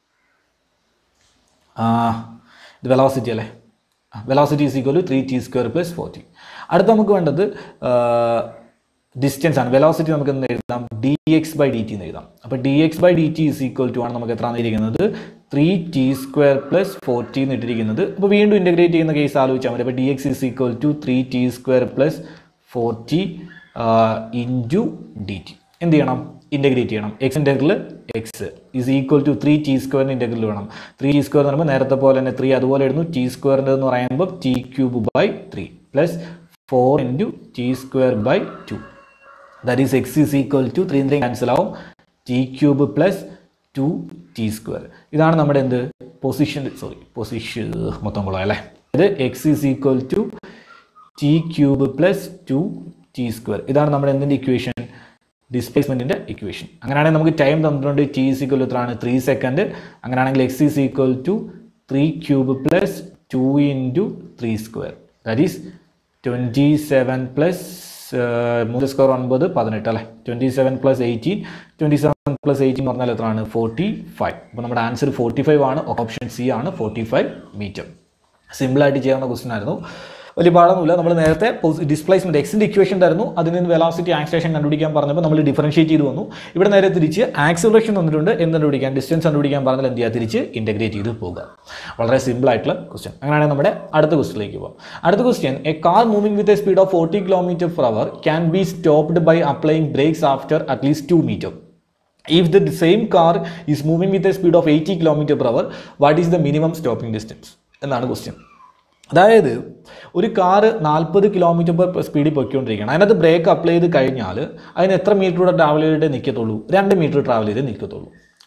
ആ, ഇത് വെലോസിറ്റി അല്ലേ velocity is equal to three T square plus four T അടുത്ത നമുക്ക് വേണ്ടത് ഡിസ്റ്റൻസ് ആണ് വെലോസിറ്റി നമുക്ക് എന്ത് എഴുതാം D X by D T എന്ന് എഴുതാം അപ്പോൾ D X by D T is equal to ആണ് നമുക്ക് എത്ര ഇരിക്കുന്നത് three T square plus four T എന്ന് ഇട്ടിരിക്കുന്നത് അപ്പോൾ വീണ്ടും ഇൻ്റഗ്രേറ്റ് ചെയ്യുന്ന കേസ് ആലോചിച്ചാൽ മതി അപ്പോൾ D X is equal to three T square plus four T into D T എന്ത് ചെയ്യണം ഇൻ്റഗ്രേറ്റ് ചെയ്യണം X integral X is equal to three T സ്ക്വയറിന് ഇൻ്റഗ്രൽ വേണം ത്രീ ടി സ്ക്വയർ എന്ന് പറയുമ്പോൾ നേരത്തെ പോലെ തന്നെ ത്രീ അതുപോലെ ഇടുന്നു ടി സ്ക്വയറിൻ്റെ എന്ന് പറയുമ്പോൾ T cube by three plus four into T square by two that is X is equal to three three cancel ആവും T cube plus two T square ഇതാണ് നമ്മുടെ എന്ത് പൊസിഷൻ സോറി പൊസിഷൻ മൊത്തം കൊള്ളാം അല്ലേ ഇത് X is equal to T cube plus two T square ഇതാണ് നമ്മുടെ എന്തിൻ്റെ ഇക്വേഷൻ ഡിസ്പ്ലേസ്മെൻറ്റിൻ്റെ ഇക്വേഷൻ അങ്ങനെയാണെങ്കിൽ നമുക്ക് ടൈം തന്നിട്ടുണ്ട് ടി ഈസ് ഈക്വൽ എത്രയാണ് ത്രീ സെക്കൻഡ് അങ്ങനെയാണെങ്കിൽ X is equal to three cube plus two into three square that is twenty seven plus മൂന്ന് square ഒൻപത് പതിനെട്ട് അല്ലേ twenty seven plus eighteen twenty seven plus eighteen എന്ന് പറഞ്ഞാൽ എത്രയാണ് ഫോർട്ടി ഫൈവ് അപ്പോൾ നമ്മുടെ ആൻസർ ഫോർട്ടി ഫൈവ് ആണ് ഓപ്ഷൻ സി ആണ് ഫോർട്ടി ഫൈവ് മീറ്റർ സിമ്പിളായിട്ട് ചെയ്യാവുന്ന ക്വസ്റ്റൻ ആയിരുന്നു വലിയ പാടൊന്നുമില്ല നമ്മൾ നേരത്തെ ഡിസ്പ്ലേസ്മെന്റ് എക്സിന്റെ ഇക്വേഷൻ തരുന്നു അതിൽ നിന്ന് വെലോസിറ്റി ആക്സിലേഷൻ കണ്ടുപിടിക്കാൻ പറഞ്ഞപ്പോൾ നമ്മൾ ഡിഫറൻഷിയേറ്റ് ചെയ്ത് വന്നു ഇവിടെ നേരെ തിരിച്ച് ആക്സിലറേഷൻ തന്നിട്ടുണ്ട് എന്ത് കണ്ടുപിടിക്കാൻ ഡിസ്റ്റൻസ് കണ്ടുപിടിക്കാൻ പറഞ്ഞാൽ എന്ത് ചെയ്യുക തിരിച്ച് ഇന്റഗ്രേറ്റ് ചെയ്ത് പോകുക വളരെ സിമ്പിൾ ആയിട്ടുള്ള ക്വസ്റ്റ്യൻ അങ്ങനെയാണെങ്കിൽ നമ്മുടെ അടുത്ത ക്വസ്റ്റിലേക്ക് പോകാം അടുത്ത question a car moving with a speed of forty kilometre per hour can be stopped by applying brakes after at least two metre if the same car is moving with a speed of 80 km per hour what is the minimum stopping distance എന്നാണ് question അതായത് ഒരു car നാൽപ്പത് kilometre per സ്പീഡിൽ പൊയ്ക്കൊണ്ടിരിക്കുകയാണ് അതിനകത്ത് break apply ചെയ്ത് കഴിഞ്ഞാൽ അതിന് എത്ര മീറ്റർ കൂടെ ട്രാവൽ ചെയ്തിട്ടേ നിൽക്കത്തുള്ളൂ രണ്ട് മീറ്റർ ട്രാവൽ ചെയ്തേ നിൽക്കത്തുള്ളൂ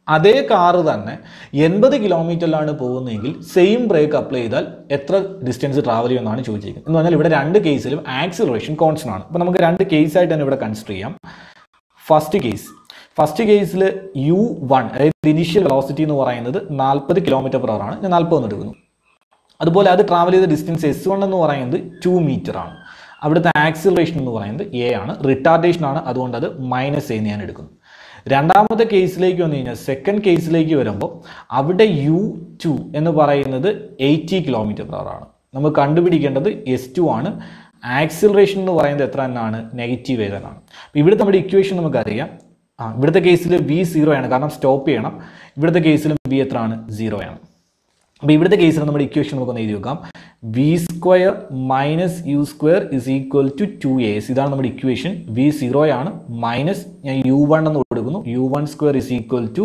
അതേ കാറ് തന്നെ എൺപത് കിലോമീറ്ററിലാണ് പോകുന്നതെങ്കിൽ സെയിം ബ്രേക്ക് അപ്ലൈ ചെയ്താൽ എത്ര ഡിസ്റ്റൻസ് ട്രാവൽ ചെയ്യുമെന്നാണ് ചോദിച്ചിരിക്കുന്നത് എന്ന് പറഞ്ഞാൽ ഇവിടെ രണ്ട് കേസിലും ആക്സിലറേഷൻ കോൺസ്റ്റന്റ് ആണ് അപ്പോൾ നമുക്ക് രണ്ട് കേസായിട്ട് തന്നെ ഇവിടെ കൺസിഡർ ചെയ്യാം ഫസ്റ്റ് കേസ് ഫസ്റ്റ് കേസിൽ യു വൺ അതായത് ഇനീഷ്യൽ വെലോസിറ്റി എന്ന് പറയുന്നത് നാൽപ്പത് കിലോമീറ്റർ പെർ അവർ ആണ് ഞാൻ നാൽപ്പത് എടുക്കുന്നു അതുപോലെ അത് ട്രാവൽ ചെയ്ത ഡിസ്റ്റൻസ് എസ് വൺ എന്ന് പറയുന്നത് ടു മീറ്റർ ആണ് അവിടുത്തെ ആക്സിലറേഷൻ എന്ന് പറയുന്നത് എ ആണ് റിട്ടാർഡേഷൻ ആണ് അതുകൊണ്ട് അത് മൈനസ് എന്ന് ഞാൻ എടുക്കുന്നു രണ്ടാമത്തെ കേസിലേക്ക് വന്നു കഴിഞ്ഞാൽ സെക്കൻഡ് കേസിലേക്ക് വരുമ്പോൾ അവിടെ യു ടു എന്ന് പറയുന്നത് എയ്റ്റി കിലോമീറ്റർ പെർ അവർ ആണ് നമുക്ക് കണ്ടുപിടിക്കേണ്ടത് എസ് ടു ആണ് ആക്സിലറേഷൻ എന്ന് പറയുന്നത് എത്ര എന്നാണ് നെഗറ്റീവ് ഏതെന്നാണ് അപ്പോൾ ഇവിടുത്തെ നമ്മുടെ ഇക്വേഷൻ നമുക്കറിയാം ആ ഇവിടുത്തെ കേസിൽ വി സീറോ ആണ് കാരണം സ്റ്റോപ്പ് ചെയ്യണം ഇവിടുത്തെ കേസിലും വി എത്ര ആണ് സീറോ ആണ് അപ്പോൾ ഇവിടുത്തെ കേസിൽ നമ്മുടെ ഇക്വേഷൻ നമുക്കൊന്ന് എഴുതി വെക്കാം V square minus U square is equal to two S ഇതാണ് നമ്മുടെ ഇക്വേഷൻ വി സീറോ ആണ് മൈനസ് ഞാൻ യു വൺ എന്ന് കൊടുക്കുന്നു U one square is equal to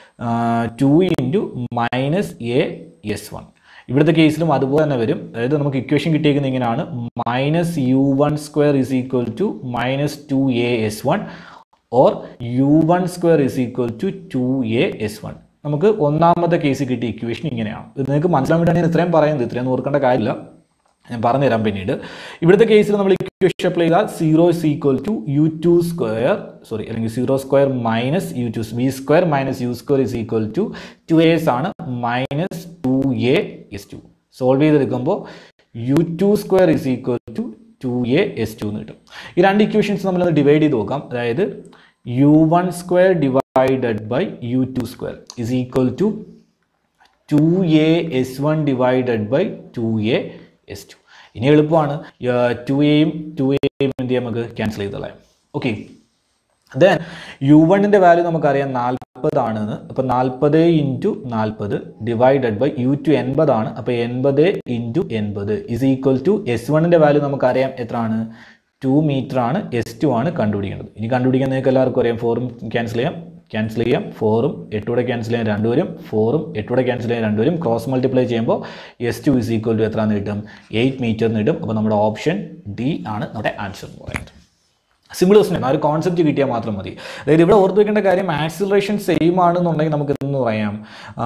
two into minus A S one ഇവിടുത്തെ കേസിലും അതുപോലെ തന്നെ വരും അതായത് നമുക്ക് ഇക്വേഷൻ കിട്ടിയേക്കുന്നത് ഇങ്ങനെയാണ് minus U one square is equal to minus two A S one or U one square is equal to two A S one നമുക്ക് ഒന്നാമത്തെ കേസ് കിട്ടിയ ഇക്വേഷൻ ഇങ്ങനെയാണ് ഇത് നിങ്ങൾക്ക് മനസ്സിലാൻ വേണ്ടിയാണ് ഞാൻ ഇത്രയും പറയുന്നത് ഇത്രയും ഓർക്കേണ്ട കാര്യമില്ല ഞാൻ പറഞ്ഞുതരാം പിന്നീട് ഇവിടുത്തെ കേസിൽ നമ്മൾ ഇക്വേഷൻ അപ്ലൈ ചെയ്താൽ zero is equal to U two square sorry അല്ലെങ്കിൽ zero square minus U two V square minus U square is equal to two S ആണ് minus two A S two solve ചെയ്തെടുക്കുമ്പോൾ U two square is equal to two A S two എന്ന് കിട്ടും ഈ രണ്ട് equations നമ്മളൊന്ന് divide ചെയ്ത് നോക്കാം അതായത് U one square divided by U two square is equal to two A S one divided by two A S two ഇനി എളുപ്പമാണ് ടു എയും ടു എയും എന്ത് ചെയ്യാം നമുക്ക് ക്യാൻസൽ ചെയ്ത് കളയാം ഓക്കെ ദെൻ യു വണ്ണിൻ്റെ വാല്യൂ നമുക്കറിയാം നാൽപ്പതാണെന്ന് അപ്പോൾ നാൽപ്പത് ഇൻറ്റു നാൽപ്പത് ഡിവൈഡഡ് ബൈ യു ടു എൺപതാണ് അപ്പോൾ എൺപത് ഇൻറ്റു എൺപത് ഇസ് ഈക്വൽ ടു എസ് വണ്ണിൻ്റെ വാല്യൂ നമുക്കറിയാം എത്രയാണ് ടു മീറ്റർ ആണ് എസ് ടു ആണ് കണ്ടുപിടിക്കേണ്ടത് ഇനി കണ്ടുപിടിക്കാൻ നിങ്ങൾക്ക് എല്ലാവർക്കും അറിയാം ഫോറും ക്യാൻസൽ ചെയ്യാം ക്യാൻസൽ ചെയ്യാം ഫോറും എട്ടൂടെ ക്യാൻസൽ ചെയ്യാൻ രണ്ടുപേരും ഫോറും എട്ടൂടെ ക്യാൻസൽ ചെയ്യാൻ രണ്ടുപേരും ക്രോസ് മൾട്ടിപ്ലൈ ചെയ്യുമ്പോൾ S two is equal to എത്രയാണെന്ന് കിട്ടും എയ്റ്റ് മീറ്റർ എന്ന് കിട്ടും അപ്പോൾ നമ്മുടെ ഓപ്ഷൻ ഡി ആണ് നമ്മുടെ ആൻസർ എന്ന് പറയുന്നത് സിമ്പിൾ ക്വസ്റ്റൻ ആ ഒരു കോൺസെപ്റ്റ് കിട്ടിയാൽ മാത്രം മതി അതായത് ഇവിടെ ഓർത്ത് വെക്കേണ്ട കാര്യം ആക്സിലറേഷൻ സെയിം ആണെന്നുണ്ടെങ്കിൽ നമുക്ക് എന്ന് പറയാം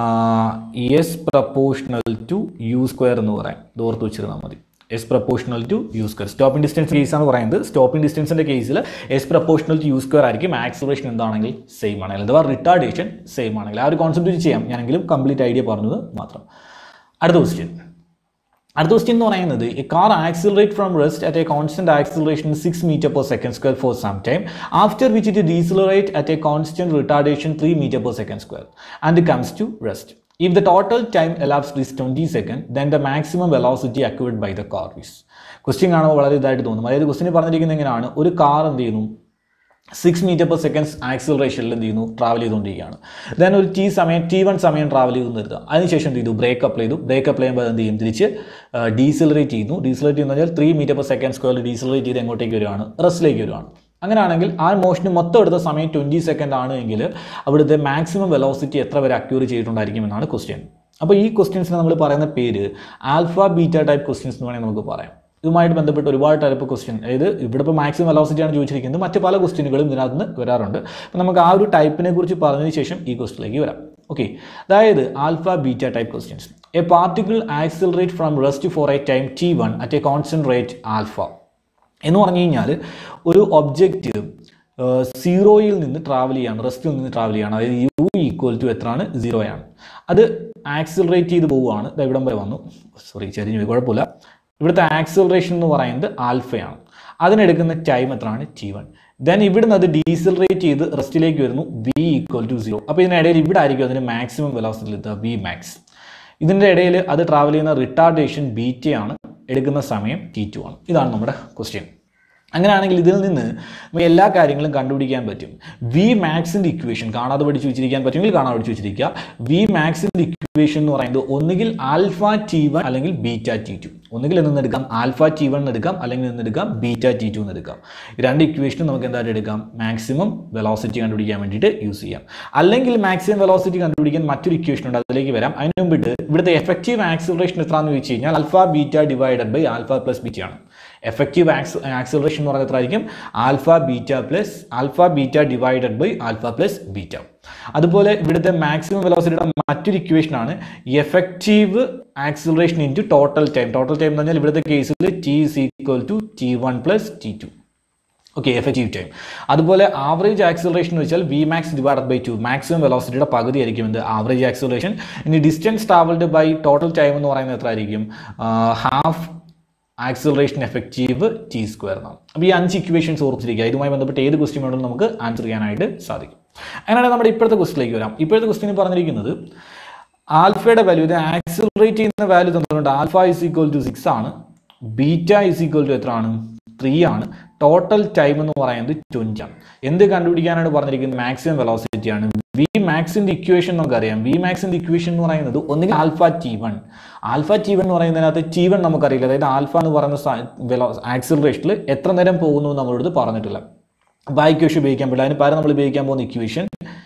S proportional to U square എന്ന് പറയാം ഇത് ഓർത്ത് വെച്ചിരുന്നാൽ മതി S proportional to U square stopping distance കേസാണ് പറയുന്നത് സ്റ്റോപ്പിംഗ് ഡിസ്റ്റൻസിൻ്റെ കേസിൽ S proportional to U square ആയിരിക്കും ആക്സിലറേഷൻ എന്താണെങ്കിൽ സെയിം ആണെങ്കിൽ അഥവാ റിട്ടാർഡേഷൻ സെയിം ആണെങ്കിൽ ആ ഒരു കോൺസെപ്റ്റ് വെച്ച് ചെയ്യാം ഞാനെങ്കിലും കംപ്ലീറ്റ് ഐഡിയ പറഞ്ഞത് മാത്രം അടുത്ത ക്വസ്റ്റ്യൻ അടുത്ത ക്വസ്റ്റ്യൻ എന്ന് പറയുന്നത് a car accelerate from rest at a constant acceleration six metre per second square for some time after which it decelerate at a constant retardation three metre per second square and comes to rest If the total time elapsed is 20 seconds, then the maximum velocity acquired by the car is. Question കാണുമ്പോൾ വളരെ ഇതായിട്ട് തോന്നും അതായത് question പറഞ്ഞിരിക്കുന്നത് എങ്ങനെയാണ് ഒരു car എന്ത് ചെയ്യുന്നു സിക്സ് മീറ്റർ പെർ സെക്കൻഡ്സ് ആക്സിലറേഷനിൽ എന്ത് ചെയ്യുന്നു ട്രാവൽ ചെയ്തുകൊണ്ടിരിക്കുകയാണ് ദെൻ ഒരു ടി സമയം ടി വൺ സമയം ട്രാവൽ ചെയ്തു നിർത്തുക അതിനുശേഷം എന്ത് ചെയ്തു ബ്രേക്ക് അപ്ലൈ ചെയ്തു ബ്രേക്ക് അപ്ലൈ ചെയ്യുമ്പോൾ എന്ത് ചെയ്യും തിരിച്ച് ഡീസിലറേറ്റ് ചെയ്യുന്നു ഡീസിലറേറ്റ് ചെയ്യുന്ന പറഞ്ഞാൽ ത്രീ മീറ്റർ പെർ സെക്കൻഡ് സ്ക്വയറിൽ ഡീസിലറേറ്റ് ചെയ്ത് എങ്ങോട്ടേക്ക് വരുവാണ് റെസ്റ്റിലേക്ക് വരുവാണ് അങ്ങനെയാണെങ്കിൽ ആ മോഷന് മൊത്തം എടുത്ത സമയം ട്വൻറ്റി സെക്കൻഡ് ആണ് എങ്കിൽ അവിടുത്തെ മാക്സിമം വെലോസിറ്റി എത്ര വരെ അക്യൂർ ചെയ്തിട്ടുണ്ടായിരിക്കും എന്നാണ് ക്വസ്റ്റ്യൻ അപ്പോൾ ഈ ക്വസ്റ്റ്യൻസിന് നമ്മൾ പറയുന്ന പേര് ആൽഫ ബീറ്റ ടൈപ്പ് ക്വസ്റ്റ്യൻസ് എന്ന് വേണമെങ്കിൽ നമുക്ക് പറയാം ഇതുമായിട്ട് ബന്ധപ്പെട്ട് ഒരുപാട് ടൈപ്പ് ക്വസ്റ്റ്യൻ അതായത് ഇവിടെ ഇപ്പോൾ മാക്സിമം വെലോസിറ്റി ആണ് ചോദിച്ചിരിക്കുന്നത് മറ്റ് പല ക്വസ്റ്റ്യനുകളും ഇതിനകത്ത് നിന്ന് വരാറുണ്ട് അപ്പോൾ നമുക്ക് ആ ഒരു ടൈപ്പിനെ കുറിച്ച് പറഞ്ഞതിന് ശേഷം ഈ ക്വസ്റ്റിലേക്ക് വരാം ഓക്കെ അതായത് alpha beta type questions a particle accelerate from rest for a time T one at a constant rate alpha എന്ന് പറഞ്ഞു കഴിഞ്ഞാൽ ഒരു ഒബ്ജക്റ്റ് സീറോയിൽ നിന്ന് ട്രാവൽ ചെയ്യാണ് റെസ്റ്റിൽ നിന്ന് ട്രാവൽ ചെയ്യാണ് അതായത് യു ഈക്വൽ ടു എത്രയാണ് സീറോയാണ് അത് ആക്സിലറേറ്റ് ചെയ്ത് പോവുകയാണ് ഇത് ഇവിടം വരെ വന്നു സോറി ചെറിയ കുഴപ്പമില്ല ഇവിടുത്തെ ആക്സിലറേഷൻ എന്ന് പറയുന്നത് ആൽഫയാണ് അതിനെടുക്കുന്ന ടൈം എത്രയാണ് ടി വൺ ദെൻ ഇവിടുന്ന് അത് ഡീസിലറേറ്റ് ചെയ്ത് റെസ്റ്റിലേക്ക് വരുന്നു വി ഈക്വൽ ടു സീറോ അപ്പോൾ ഇതിനിടയിൽ ഇവിടെ ആയിരിക്കും അതിന് മാക്സിമം വെലോസിറ്റി എത്തുക വി മാക്സ് ഇതിൻ്റെ ഇടയിൽ അത് ട്രാവൽ ചെയ്യുന്ന റിട്ടാർഡേഷൻ ബീറ്റയാണ് എടുക്കുന്ന സമയം ടി ടു ആണ് ഇതാണ് നമ്മുടെ ക്വസ്റ്റ്യൻ അങ്ങനെയാണെങ്കിൽ ഇതിൽ നിന്ന് നമുക്ക് എല്ലാ കാര്യങ്ങളും കണ്ടുപിടിക്കാൻ പറ്റും വി മാക്സിൻ്റെ ഇക്വേഷൻ കാണാതെ പഠിച്ചു വെച്ചിരിക്കാൻ പറ്റുമെങ്കിൽ കാണാതെ പഠിച്ചു വെച്ചിരിക്കുക വി മാക്സിൻ്റെ ഇക്വേഷൻ എന്ന് പറയുന്നത് ഒന്നുകിൽ ആൽഫ ടി വൺ അല്ലെങ്കിൽ ബീറ്റ ടി ടു ഒന്നുകിൽ എന്ന് എടുക്കാം ആൽഫ ടി വൺ എടുക്കാം അല്ലെങ്കിൽ എന്ന് എടുക്കാം ബീറ്റ ടി ടു എന്ന് എടുക്കാം ഈ രണ്ട് ഇക്വേഷനും നമുക്ക് എന്തായിട്ട് എടുക്കാം മാക്സിമം വെലോസിറ്റി കണ്ടുപിടിക്കാൻ വേണ്ടിയിട്ട് യൂസ് ചെയ്യാം അല്ലെങ്കിൽ മാക്സിമം വെലോസിറ്റി കണ്ടുപിടിക്കാൻ മറ്റൊരു ഇക്വേഷൻ ഉണ്ട് അതിലേക്ക് വരാം അതിന് മുമ്പിട്ട് ഇവിടുത്തെ എഫക്റ്റീവ് ആക്സിലറേഷൻ എത്രയാണെന്ന് വെച്ച് കഴിഞ്ഞാൽ alpha beta divided by alpha plus beta ആണ് എഫക്റ്റീവ് ആക്സ് ആക്സിലറേഷൻ എന്ന് പറയുന്നത് എത്രയായിരിക്കും alpha beta plus alpha beta divided by alpha plus beta അതുപോലെ ഇവിടുത്തെ മാക്സിമം വെലോസിറ്റിയുടെ മറ്റൊരു ഇക്വേഷൻ ആണ് effective acceleration into total time total time എന്ന് പറഞ്ഞാൽ ഇവിടുത്തെ കേസിൽ T is equal to T one plus T two okay effective time അതുപോലെ ആവറേജ് ആക്സിലറേഷൻ എന്ന് വെച്ചാൽ V max divide by two maximum വെലോസിറ്റിയുടെ പകുതി ആയിരിക്കും എന്ത് ആവറേജ് ആക്സിലറേഷൻ ഇനി distance travelled by total time എന്ന് പറയുന്നത് എത്ര ആയിരിക്കും half acceleration effective T square എന്നാണ് അപ്പോൾ ഈ അഞ്ച് ഇക്വേഷൻസ് ഓർത്തിരിക്കുക ഇതുമായി ബന്ധപ്പെട്ട് ഏത് ക്വസ്റ്റ്യൻ വേണമെങ്കിലും നമുക്ക് ആൻസർ ചെയ്യാനായിട്ട് സാധിക്കും അങ്ങനെയാണെങ്കിൽ നമ്മുടെ ഇപ്പോഴത്തെ ക്വസ്റ്റിലേക്ക് വരാം ഇപ്പോഴത്തെ ക്വസ്റ്റിന് പറഞ്ഞിരിക്കുന്നത് ആൽഫയുടെ വാല്യൂ ഇത് ആക്സിലറേറ്റ് ചെയ്യുന്ന വാല്യൂ തന്നിട്ടുണ്ട് alpha is equal to six ആണ് ബീറ്റ ഇസ് ഈക്വൽ ടു എത്ര ആണ് ത്രീ ആണ് ടോട്ടൽ ടൈം എന്ന് പറയുന്നത് ട്വൻറ്റി ആണ് എന്ത് കണ്ടുപിടിക്കാനാണ് പറഞ്ഞിരിക്കുന്നത് മാക്സിമം വെലോസിറ്റി ആണ് വി മാക്സിന്റെ ഇക്വേഷൻ നമുക്കറിയാം വി മാക്സിന്റെ ഇക്വേഷൻ എന്ന് പറയുന്നത് ഒന്നുകിൽ alpha T one alpha T one എന്ന് പറയുന്നതിനകത്ത് ടി വൺ നമുക്കറിയില്ല അതായത് ആൽഫ എന്ന് പറയുന്ന ആക്സിലറേഷനിൽ എത്ര നേരം പോകുന്നു എന്ന് നമ്മളോട് പറഞ്ഞിട്ടില്ല അപ്പോൾ ആ ഇക്വേഷൻ ഉപയോഗിക്കാൻ പറ്റില്ല അതിന് പകരം നമ്മൾ ഉപയോഗിക്കാൻ പോകുന്ന equation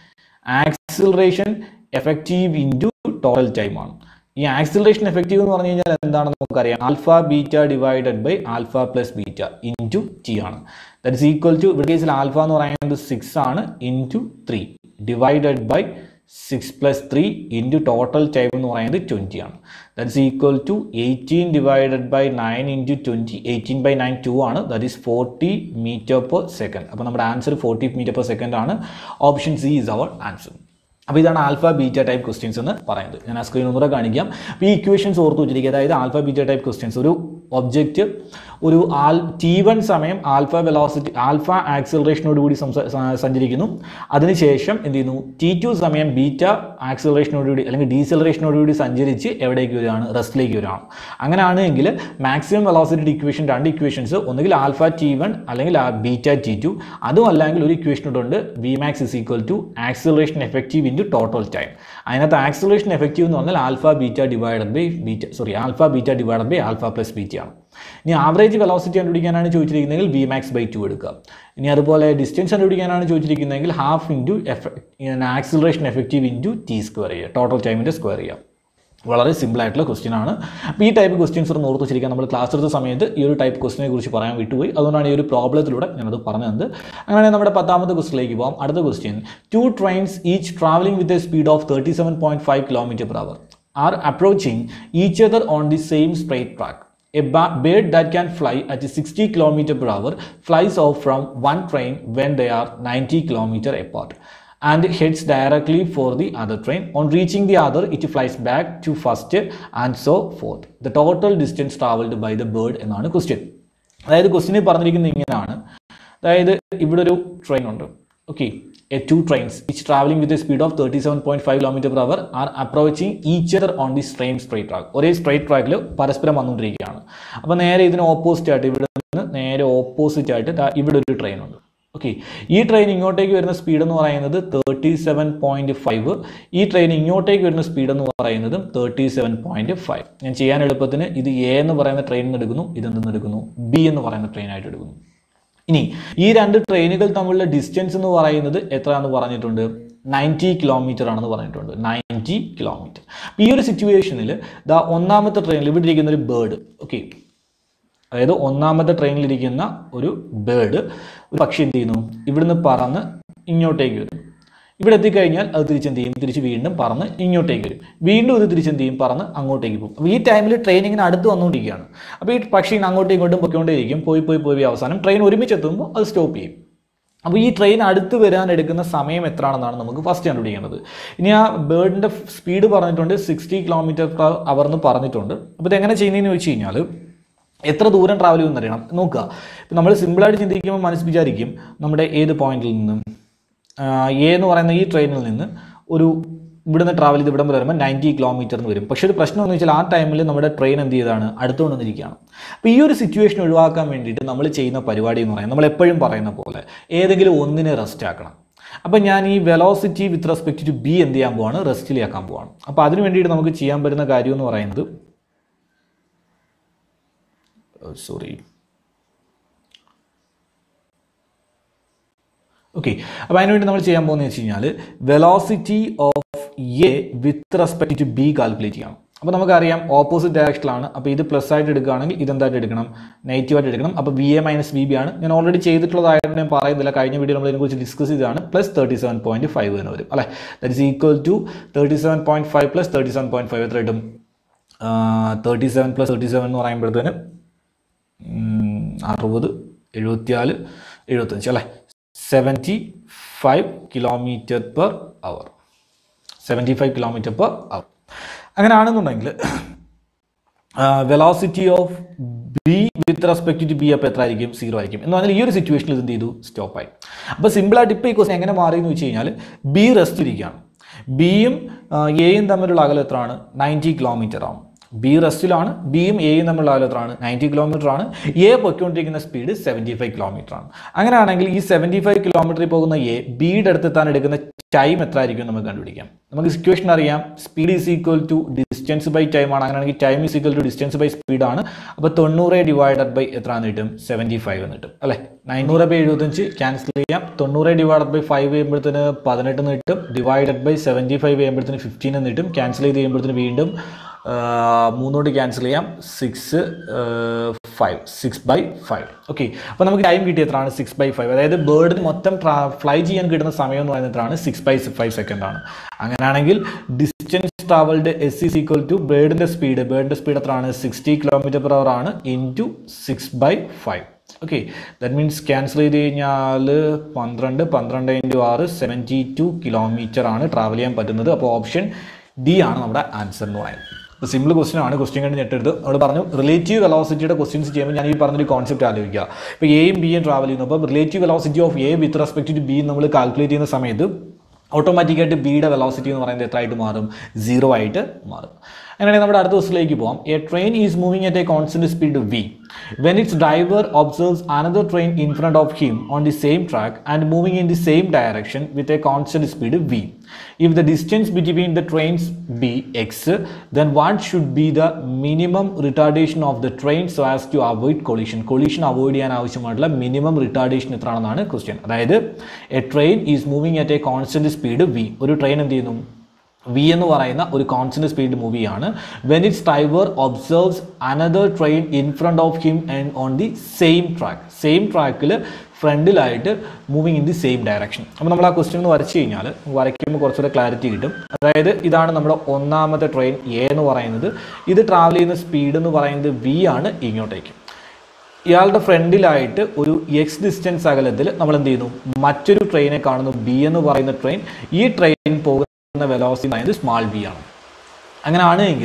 acceleration effective into total time ആണ് ഈ ആക്സിലറേഷൻ എഫക്റ്റീവ് എന്ന് പറഞ്ഞു കഴിഞ്ഞാൽ എന്താണെന്ന് നമുക്കറിയാം alpha beta divided by alpha plus beta into T ആണ് ദറ്റ് ഇസ് ഈക്വൽ ടു ഇവിടെ കേസിൽ ആൽഫ എന്ന് പറയുന്നത് സിക്സ് ആണ് into three divided by six plus three into total time എന്ന് പറയുന്നത് ട്വൻറ്റി ആണ് that is equal to eighteen divided by nine into twenty eighteen by nine two ആണ് that is forty metre per second അപ്പോൾ നമ്മുടെ answer forty metre per second ആണ് option C is our answer അപ്പോൾ ഇതാണ് alpha beta type questions എന്ന് പറയുന്നത് ഞാൻ ആ സ്ക്രീൻ ഒന്നുകൂടെ കാണിക്കാം അപ്പോൾ ഈ ഇക്വേഷൻസ് ഓർത്ത് വെച്ചിരിക്കുക അതായത് ആൽഫ ബീറ്റ ടൈപ്പ് ക്വസ്റ്റ്യൻസ് ഒരു ഒബ്ജക്റ്റ് ഒരു ആൽ ടി വൺ സമയം ആൽഫ വെലോസിറ്റി ആൽഫ ആക്സിലറേഷനോട് കൂടി സംസ- സ- സഞ്ചരിക്കുന്നു അതിനുശേഷം എന്ത് ചെയ്യുന്നു ടി ടു സമയം ബീറ്റ ആക്സിലറേഷനോട് കൂടി അല്ലെങ്കിൽ ഡീസലറേഷനോട് കൂടി സഞ്ചരിച്ച് എവിടേക്ക് വരികയാണ് റെസ്റ്റിലേക്ക് വരികയാണ് അങ്ങനെയാണെങ്കിൽ മാക്സിമം വെലോസിറ്റി ഇക്വേഷൻ രണ്ട് ഇക്വേഷൻസ് ഒന്നുകിൽ ആൽഫ ടി വൺ അല്ലെങ്കിൽ ബീറ്റ ടി ടു അതും അല്ലെങ്കിൽ ഒരു ഇക്വേഷൻ ഉണ്ട് V max is equal to acceleration effective into total time അതിനകത്ത് ആക്സിലറേഷൻ എഫക്റ്റീവ് എന്ന് പറഞ്ഞാൽ alpha beta divided by beta sorry alpha beta divided by alpha plus beta ആണ് ഇനി ആവറേജ് വെലോസിറ്റി കണ്ടുപിടിക്കാനാണ് ചോദിച്ചിരിക്കുന്നതെങ്കിൽ വി മാക്സ് ബൈ ടു എടുക്കുക ഇനി അതുപോലെ ഡിസ്റ്റൻസ് കണ്ടുപിടിക്കാനാണ് ചോദിച്ചിരിക്കുന്നതെങ്കിൽ half into F acceleration effective into T square ചെയ്യുക ടോട്ടൽ ടൈമിൻ്റെ സ്ക്വയർ ചെയ്യുക വളരെ സിമ്പിൾ ആയിട്ടുള്ള ക്വസ്റ്റ്യൻ ആണ് അപ്പോൾ ഈ ടൈപ്പ് ക്വസ്റ്റ്യൻസ് ഒന്ന് ഓർത്ത് വെച്ചിരിക്കാൻ നമ്മൾ ക്ലാസ് എടുത്ത സമയത്ത് ഈ ഒരു ടൈപ്പ് ക്വസ്റ്റിനെ കുറിച്ച് പറയാൻ വിട്ടുപോയി അതുകൊണ്ടാണ് ഈ ഒരു പ്രോബ്ലത്തിലൂടെ ഞാനത് പറഞ്ഞു തന്നത് അങ്ങനെയാണെങ്കിൽ നമ്മുടെ പത്താമത്തെ ക്വസ്റ്റിലേക്ക് പോകാം അടുത്ത question two trains each travelling with a speed of thirty seven point five kilometre per hour are approaching each other on the same straight track A ba- bird that can fly at 60 km per hour flies off from one train when they are 90 km apart and heads directly for the other train. On reaching the other, it flies back to first and so forth. The total distance traveled by the bird എന്നാണ് question അതായത് ക്വസ്റ്റ്യനിൽ പറഞ്ഞിരിക്കുന്നത് ഇങ്ങനെയാണ് അതായത് ഇവിടെ ഒരു train ഉണ്ട് okay a two trains each travelling with a speed of thirty seven point five kilometre per hour are approaching each other on the same straight track ഒരേ സ്ട്രേറ്റ് ട്രാക്കിൽ പരസ്പരം വന്നുകൊണ്ടിരിക്കുകയാണ് അപ്പോൾ നേരെ ഇതിന് ഓപ്പോസിറ്റ് ആയിട്ട് ഇവിടെ നിന്ന് നേരെ ഓപ്പോസിറ്റ് ആയിട്ട് ദാ ഇവിടെ ഒരു ട്രെയിൻ ഉണ്ട് ഓക്കെ ഈ ട്രെയിൻ ഇങ്ങോട്ടേക്ക് വരുന്ന സ്പീഡ് എന്ന് പറയുന്നത് തേർട്ടി സെവൻ പോയിന്റ് ഫൈവ് ഈ ട്രെയിൻ ഇങ്ങോട്ടേക്ക് വരുന്ന സ്പീഡ് എന്ന് പറയുന്നത് തേർട്ടി സെവൻ പോയിന്റ് ഫൈവ് ഞാൻ ചെയ്യാൻ എളുപ്പത്തിന് ഇത് എ എന്ന് പറയുന്ന ട്രെയിനിൽ നിന്ന് എടുക്കുന്നു ഇതെന്തെന്ന് എടുക്കുന്നു ബി എന്ന് പറയുന്ന ട്രെയിനായിട്ട് എടുക്കുന്നു ഇനി ഈ രണ്ട് ട്രെയിനുകൾ തമ്മിലുള്ള ഡിസ്റ്റൻസ് എന്ന് പറയുന്നത് എത്രയാണെന്ന് പറഞ്ഞിട്ടുണ്ട് നയൻറ്റി കിലോമീറ്റർ ആണെന്ന് പറഞ്ഞിട്ടുണ്ട് നയൻറ്റി കിലോമീറ്റർ ഈ ഒരു സിറ്റുവേഷനിൽ ദാ ഒന്നാമത്തെ ട്രെയിനിൽ ഇവിടെ ഇരിക്കുന്ന ഒരു ബേർഡ് ഓക്കെ അതായത് ഒന്നാമത്തെ ട്രെയിനിലിരിക്കുന്ന ഒരു ബേർഡ് ഒരു പക്ഷി എന്ത് ചെയ്യുന്നു ഇവിടുന്ന് പറന്ന് ഇങ്ങോട്ടേക്ക് വരും ഇവിടെ എത്തിക്കഴിഞ്ഞാൽ അത് തിരിച്ചെന്ത് ചെയ്യും തിരിച്ച് വീണ്ടും പറന്ന് ഇങ്ങോട്ടേക്ക് വരും വീണ്ടും ഇത് തിരിച്ചെന്ത് ചെയ്യും പറന്ന് അങ്ങോട്ടേക്ക് പോകും അപ്പോൾ ഈ ടൈമിൽ ട്രെയിൻ ഇങ്ങനെ അടുത്ത് വന്നുകൊണ്ടിരിക്കുകയാണ് അപ്പോൾ ഈ പക്ഷി ഇങ്ങനെ അങ്ങോട്ടും ഇങ്ങോട്ടും പൊയ്ക്കൊണ്ടേയിരിക്കും പോയി പോയി പോയി അവസാനം ട്രെയിൻ ഒരുമിച്ച് എത്തുമ്പോൾ അത് സ്റ്റോപ്പ് ചെയ്യും അപ്പോൾ ഈ ട്രെയിൻ അടുത്ത് വരാൻ എടുക്കുന്ന സമയം എത്രയാണെന്നാണ് നമുക്ക് ഫസ്റ്റ് കണ്ടുപിടിക്കേണ്ടത് ഇനി ആ ബേർഡിൻ്റെ സ്പീഡ് പറഞ്ഞിട്ടുണ്ട് സിക്സ്റ്റി കിലോമീറ്റർ പെർ അവർ എന്ന് പറഞ്ഞിട്ടുണ്ട് അപ്പോൾ ഇത് എങ്ങനെ ചെയ്യുന്നതെന്ന് വെച്ച് കഴിഞ്ഞാൽ എത്ര ദൂരം ട്രാവൽ ചെയ്യുമെന്ന് അറിയണം നോക്കുക ഇപ്പം നമ്മൾ സിമ്പിളായിട്ട് ചിന്തിക്കുമ്പോൾ മനസ്സ് വിചാരിക്കും നമ്മുടെ ഏത് പോയിന്റിൽ നിന്നും എ എന്ന് പറയുന്ന ഈ ട്രെയിനിൽ നിന്ന് ഒരു ഇവിടുന്ന് ട്രാവൽ ചെയ്ത് ഇവിടം വരെ വരുമ്പോൾ നയൻറ്റി കിലോമീറ്റർ എന്ന് വരും പക്ഷേ ഒരു പ്രശ്നം എന്ന് വെച്ചാൽ ആ ടൈമിൽ നമ്മുടെ ട്രെയിൻ എന്ത് ചെയ്താണ് അടുത്തുകൊണ്ട് വന്നിരിക്കുകയാണ് അപ്പോൾ ഈ ഒരു സിറ്റുവേഷൻ ഒഴിവാക്കാൻ വേണ്ടിയിട്ട് നമ്മൾ ചെയ്യുന്ന പരിപാടി എന്ന് പറയുന്നത് നമ്മൾ എപ്പോഴും പറയുന്ന പോലെ ഏതെങ്കിലും ഒന്നിനെ റെസ്റ്റ് ആക്കണം അപ്പോൾ ഞാൻ ഈ velocity with respect to B എന്ത് ചെയ്യാൻ പോവാണ് റെസ്റ്റിലാക്കാൻ പോവാണ് അപ്പോൾ അതിന് വേണ്ടിയിട്ട് നമുക്ക് ചെയ്യാൻ പറ്റുന്ന കാര്യം എന്ന് പറയുന്നത് സോറി ഓക്കെ അപ്പോൾ അതിനുവേണ്ടി നമ്മൾ ചെയ്യാൻ പോകുന്നത് വെച്ച് കഴിഞ്ഞാൽ velocity of A with respect to B calculate ചെയ്യണം അപ്പോൾ നമുക്കറിയാം ഓപ്പോസിറ്റ് ഡയറക്ഷനിലാണ് അപ്പോൾ ഇത് പ്ലസ് ആയിട്ട് എടുക്കുകയാണെങ്കിൽ ഇതെന്തായിട്ട് എടുക്കണം നെഗറ്റീവ് ആയിട്ട് എടുക്കണം അപ്പോൾ V A minus V B ആണ് ഞാൻ ഓൾറെഡി ചെയ്തിട്ടുള്ളതായിട്ട് ഞാൻ പറയുന്നില്ല കഴിഞ്ഞ വീഡിയോ നമ്മൾ ഇതിനെക്കുറിച്ച് ഡിസ്കസ് ചെയ്തതാണ് plus thirty seven point five എന്ന് വരും അല്ലേ that is equal to thirty seven point five plus thirty seven point five എത്ര കിട്ടും thirty seven plus thirty seven എന്ന് പറയുമ്പോഴത്തേന് ഉം, അറുപത് എഴുപത്തിനാല് എഴുപത്തഞ്ച് അല്ലേ seventy five kilometre per hour seventy five kilometre per hour അങ്ങനെയാണെന്നുണ്ടെങ്കിൽ velocity of B with respect to B അപ്പോൾ എത്ര ആയിരിക്കും സീറോ ആയിരിക്കും എന്ന് പറഞ്ഞാൽ ഈ ഒരു സിറ്റുവേഷനിൽ ഇത് എന്ത് ചെയ്തു സ്റ്റോപ്പായി അപ്പോൾ സിമ്പിളായിട്ട് ഇപ്പോൾ ഈ ക്വസ്റ്റൻ എങ്ങനെ മാറി എന്ന് വെച്ച് കഴിഞ്ഞാൽ ബി റെസ്റ്റ് ഇരിക്കുകയാണ് ബിയും എയും തമ്മിലുള്ള അകലം എത്രയാണ് നയൻറ്റി കിലോമീറ്റർ ആണ് ബി റെസ്റ്റിലാണ് ബിയും എയും തമ്മിലുള്ള അകലം എത്രയാണ് നയൻറ്റി കിലോമീറ്റർ ആണ് എ പൊയ്ക്കൊണ്ടിരിക്കുന്ന സ്പീഡ് സെവൻറ്റി ഫൈവ് കിലോമീറ്റർ ആണ് അങ്ങനെയാണെങ്കിൽ ഈ സെവൻറ്റി ഫൈവ് കിലോമീറ്ററിൽ പോകുന്ന എ ബിയുടെ അടുത്ത് എത്താൻ എടുക്കുന്ന ടൈം എത്ര ആയിരിക്കും നമുക്ക് കണ്ടുപിടിക്കാം നമുക്ക് സിറ്റുവേഷൻ അറിയാം speed is equal to distance by time ആണ് അങ്ങനെയാണെങ്കിൽ time is equal to distance by speed ആണ് അപ്പോൾ തൊണ്ണൂറ് ഡിവൈഡഡ് ബൈ എത്ര എന്ന് കിട്ടും സെവൻറ്റി ഫൈവ് എന്ന് കിട്ടും അല്ലേ നയനൂറ് ബൈ എഴുപത്തഞ്ച് ക്യാൻസൽ ചെയ്യാം തൊണ്ണൂറ് ഡിവൈഡഡ് ബൈ ഫൈവ് ചെയ്യുമ്പോഴത്തേന് പതിനെട്ട് എന്ന് കിട്ടും ഡിവൈഡഡ് ബൈ സെവൻറ്റി ഫൈവ് ചെയ്യുമ്പോഴത്തേന് ഫിഫ്റ്റീൻ എന്ന് കിട്ടും ക്യാൻസൽ ചെയ്ത് ചെയ്യുമ്പോഴത്തേന് വീണ്ടും ആ, മൂന്നോട്ട് ക്യാൻസൽ ചെയ്യാം six five six by five okay അപ്പോൾ നമുക്ക് ടൈം കിട്ടിയ എത്രയാണ് സിക്സ് ബൈ ഫൈവ് അതായത് ബേർഡിന് മൊത്തം ഫ്ലൈ ചെയ്യാൻ കിട്ടുന്ന സമയം എന്ന് പറയുന്നത് എത്രയാണ് സിക്സ് ബൈ ഫൈവ് സെക്കൻഡ് ആണ് അങ്ങനെയാണെങ്കിൽ distance travelled S is equal to ബേർഡിൻ്റെ സ്പീഡ് ബേർഡിൻ്റെ സ്പീഡ് എത്രയാണ് സിക്സ്റ്റി കിലോമീറ്റർ പെർ അവർ ആണ് into six by five okay that means cancel ചെയ്ത് കഴിഞ്ഞാൽ പന്ത്രണ്ട് പന്ത്രണ്ട് ഇൻറ്റു ആറ് സെവൻറ്റി ടു കിലോമീറ്റർ ആണ് ട്രാവൽ ചെയ്യാൻ പറ്റുന്നത് അപ്പോൾ ഓപ്ഷൻ ഡി ആണ് നമ്മുടെ ആൻസർ എന്ന് പറയുന്നത് ഇപ്പോൾ സിമ്പിൾ ക്വസ്റ്റൻ ആണ് ക്വസ്റ്റ്യൻ കഴിഞ്ഞ് ഞെട്ടെടുത്ത് നമ്മൾ പറഞ്ഞു റിലേറ്റീവ് വെലോസിറ്റിയുടെ ക്വസ്റ്റ്യൻസ് ചെയ്യുമ്പോൾ ഞാൻ ഈ പറഞ്ഞൊരു കോൺസെപ്റ്റ് ആലോചിക്കുക ഇപ്പോൾ എയും ബിയും ട്രാവൽ ചെയ്യുന്നു അപ്പോൾ relative velocity of A with respect to B നമ്മൾ കാൽക്കുലേറ്റ് ചെയ്യുന്ന സമയത്ത് ഓട്ടോമാറ്റിക്കായിട്ട് ബിയുടെ വെലോസിറ്റി എന്ന് പറയുന്നത് എത്ര ആയിട്ട് മാറും സീറോ ആയിട്ട് മാറും അങ്ങനെയാണെങ്കിൽ നമ്മുടെ അടുത്ത ദിവസത്തിലേക്ക് പോകാം a train is moving at a constant speed V when its driver observes another train in front of him on the same track and moving in the same direction with a constant speed V if the distance between the trains be X then what should be the minimum retardation of the train so as to avoid collision collision avoid ചെയ്യാൻ ആവശ്യമായിട്ടുള്ള minimum retardation എത്രയാണെന്നാണ് question അതായത് A train is moving at a constant speed V ഒരു train എന്ത് ചെയ്യുന്നു V എന്ന് പറയുന്ന ഒരു കോൺസ്റ്റന്റ് സ്പീഡ് മൂവിയാണ് when its driver observes another train in front of him and on the same track same ട്രാക്കിൽ ഫ്രണ്ടിലായിട്ട് moving in the same direction അപ്പോൾ നമ്മൾ ആ ക്വസ്റ്റ്യൻ ഒന്ന് വരച്ച് കഴിഞ്ഞാൽ വരയ്ക്കുമ്പോൾ കുറച്ചുകൂടെ ക്ലാരിറ്റി കിട്ടും അതായത് ഇതാണ് നമ്മുടെ ഒന്നാമത്തെ ട്രെയിൻ എ എന്ന് പറയുന്നത് ഇത് ട്രാവൽ ചെയ്യുന്ന സ്പീഡ് എന്ന് പറയുന്നത് വി ആണ് ഇങ്ങോട്ടേക്ക് ഇയാളുടെ ഫ്രണ്ടിലായിട്ട് ഒരു എക്സ് ഡിസ്റ്റൻസ് അകലത്തിൽ നമ്മൾ എന്ത് ചെയ്യുന്നു മറ്റൊരു ട്രെയിനെ കാണുന്നു ബി എന്ന് പറയുന്ന ട്രെയിൻ ഈ ട്രെയിൻ പോകുന്ന വെലോസിറ്റി എന്ന് പറയുന്നത് സ്മാൾ ബി ആണ് അങ്ങനെ ആണെങ്കിൽ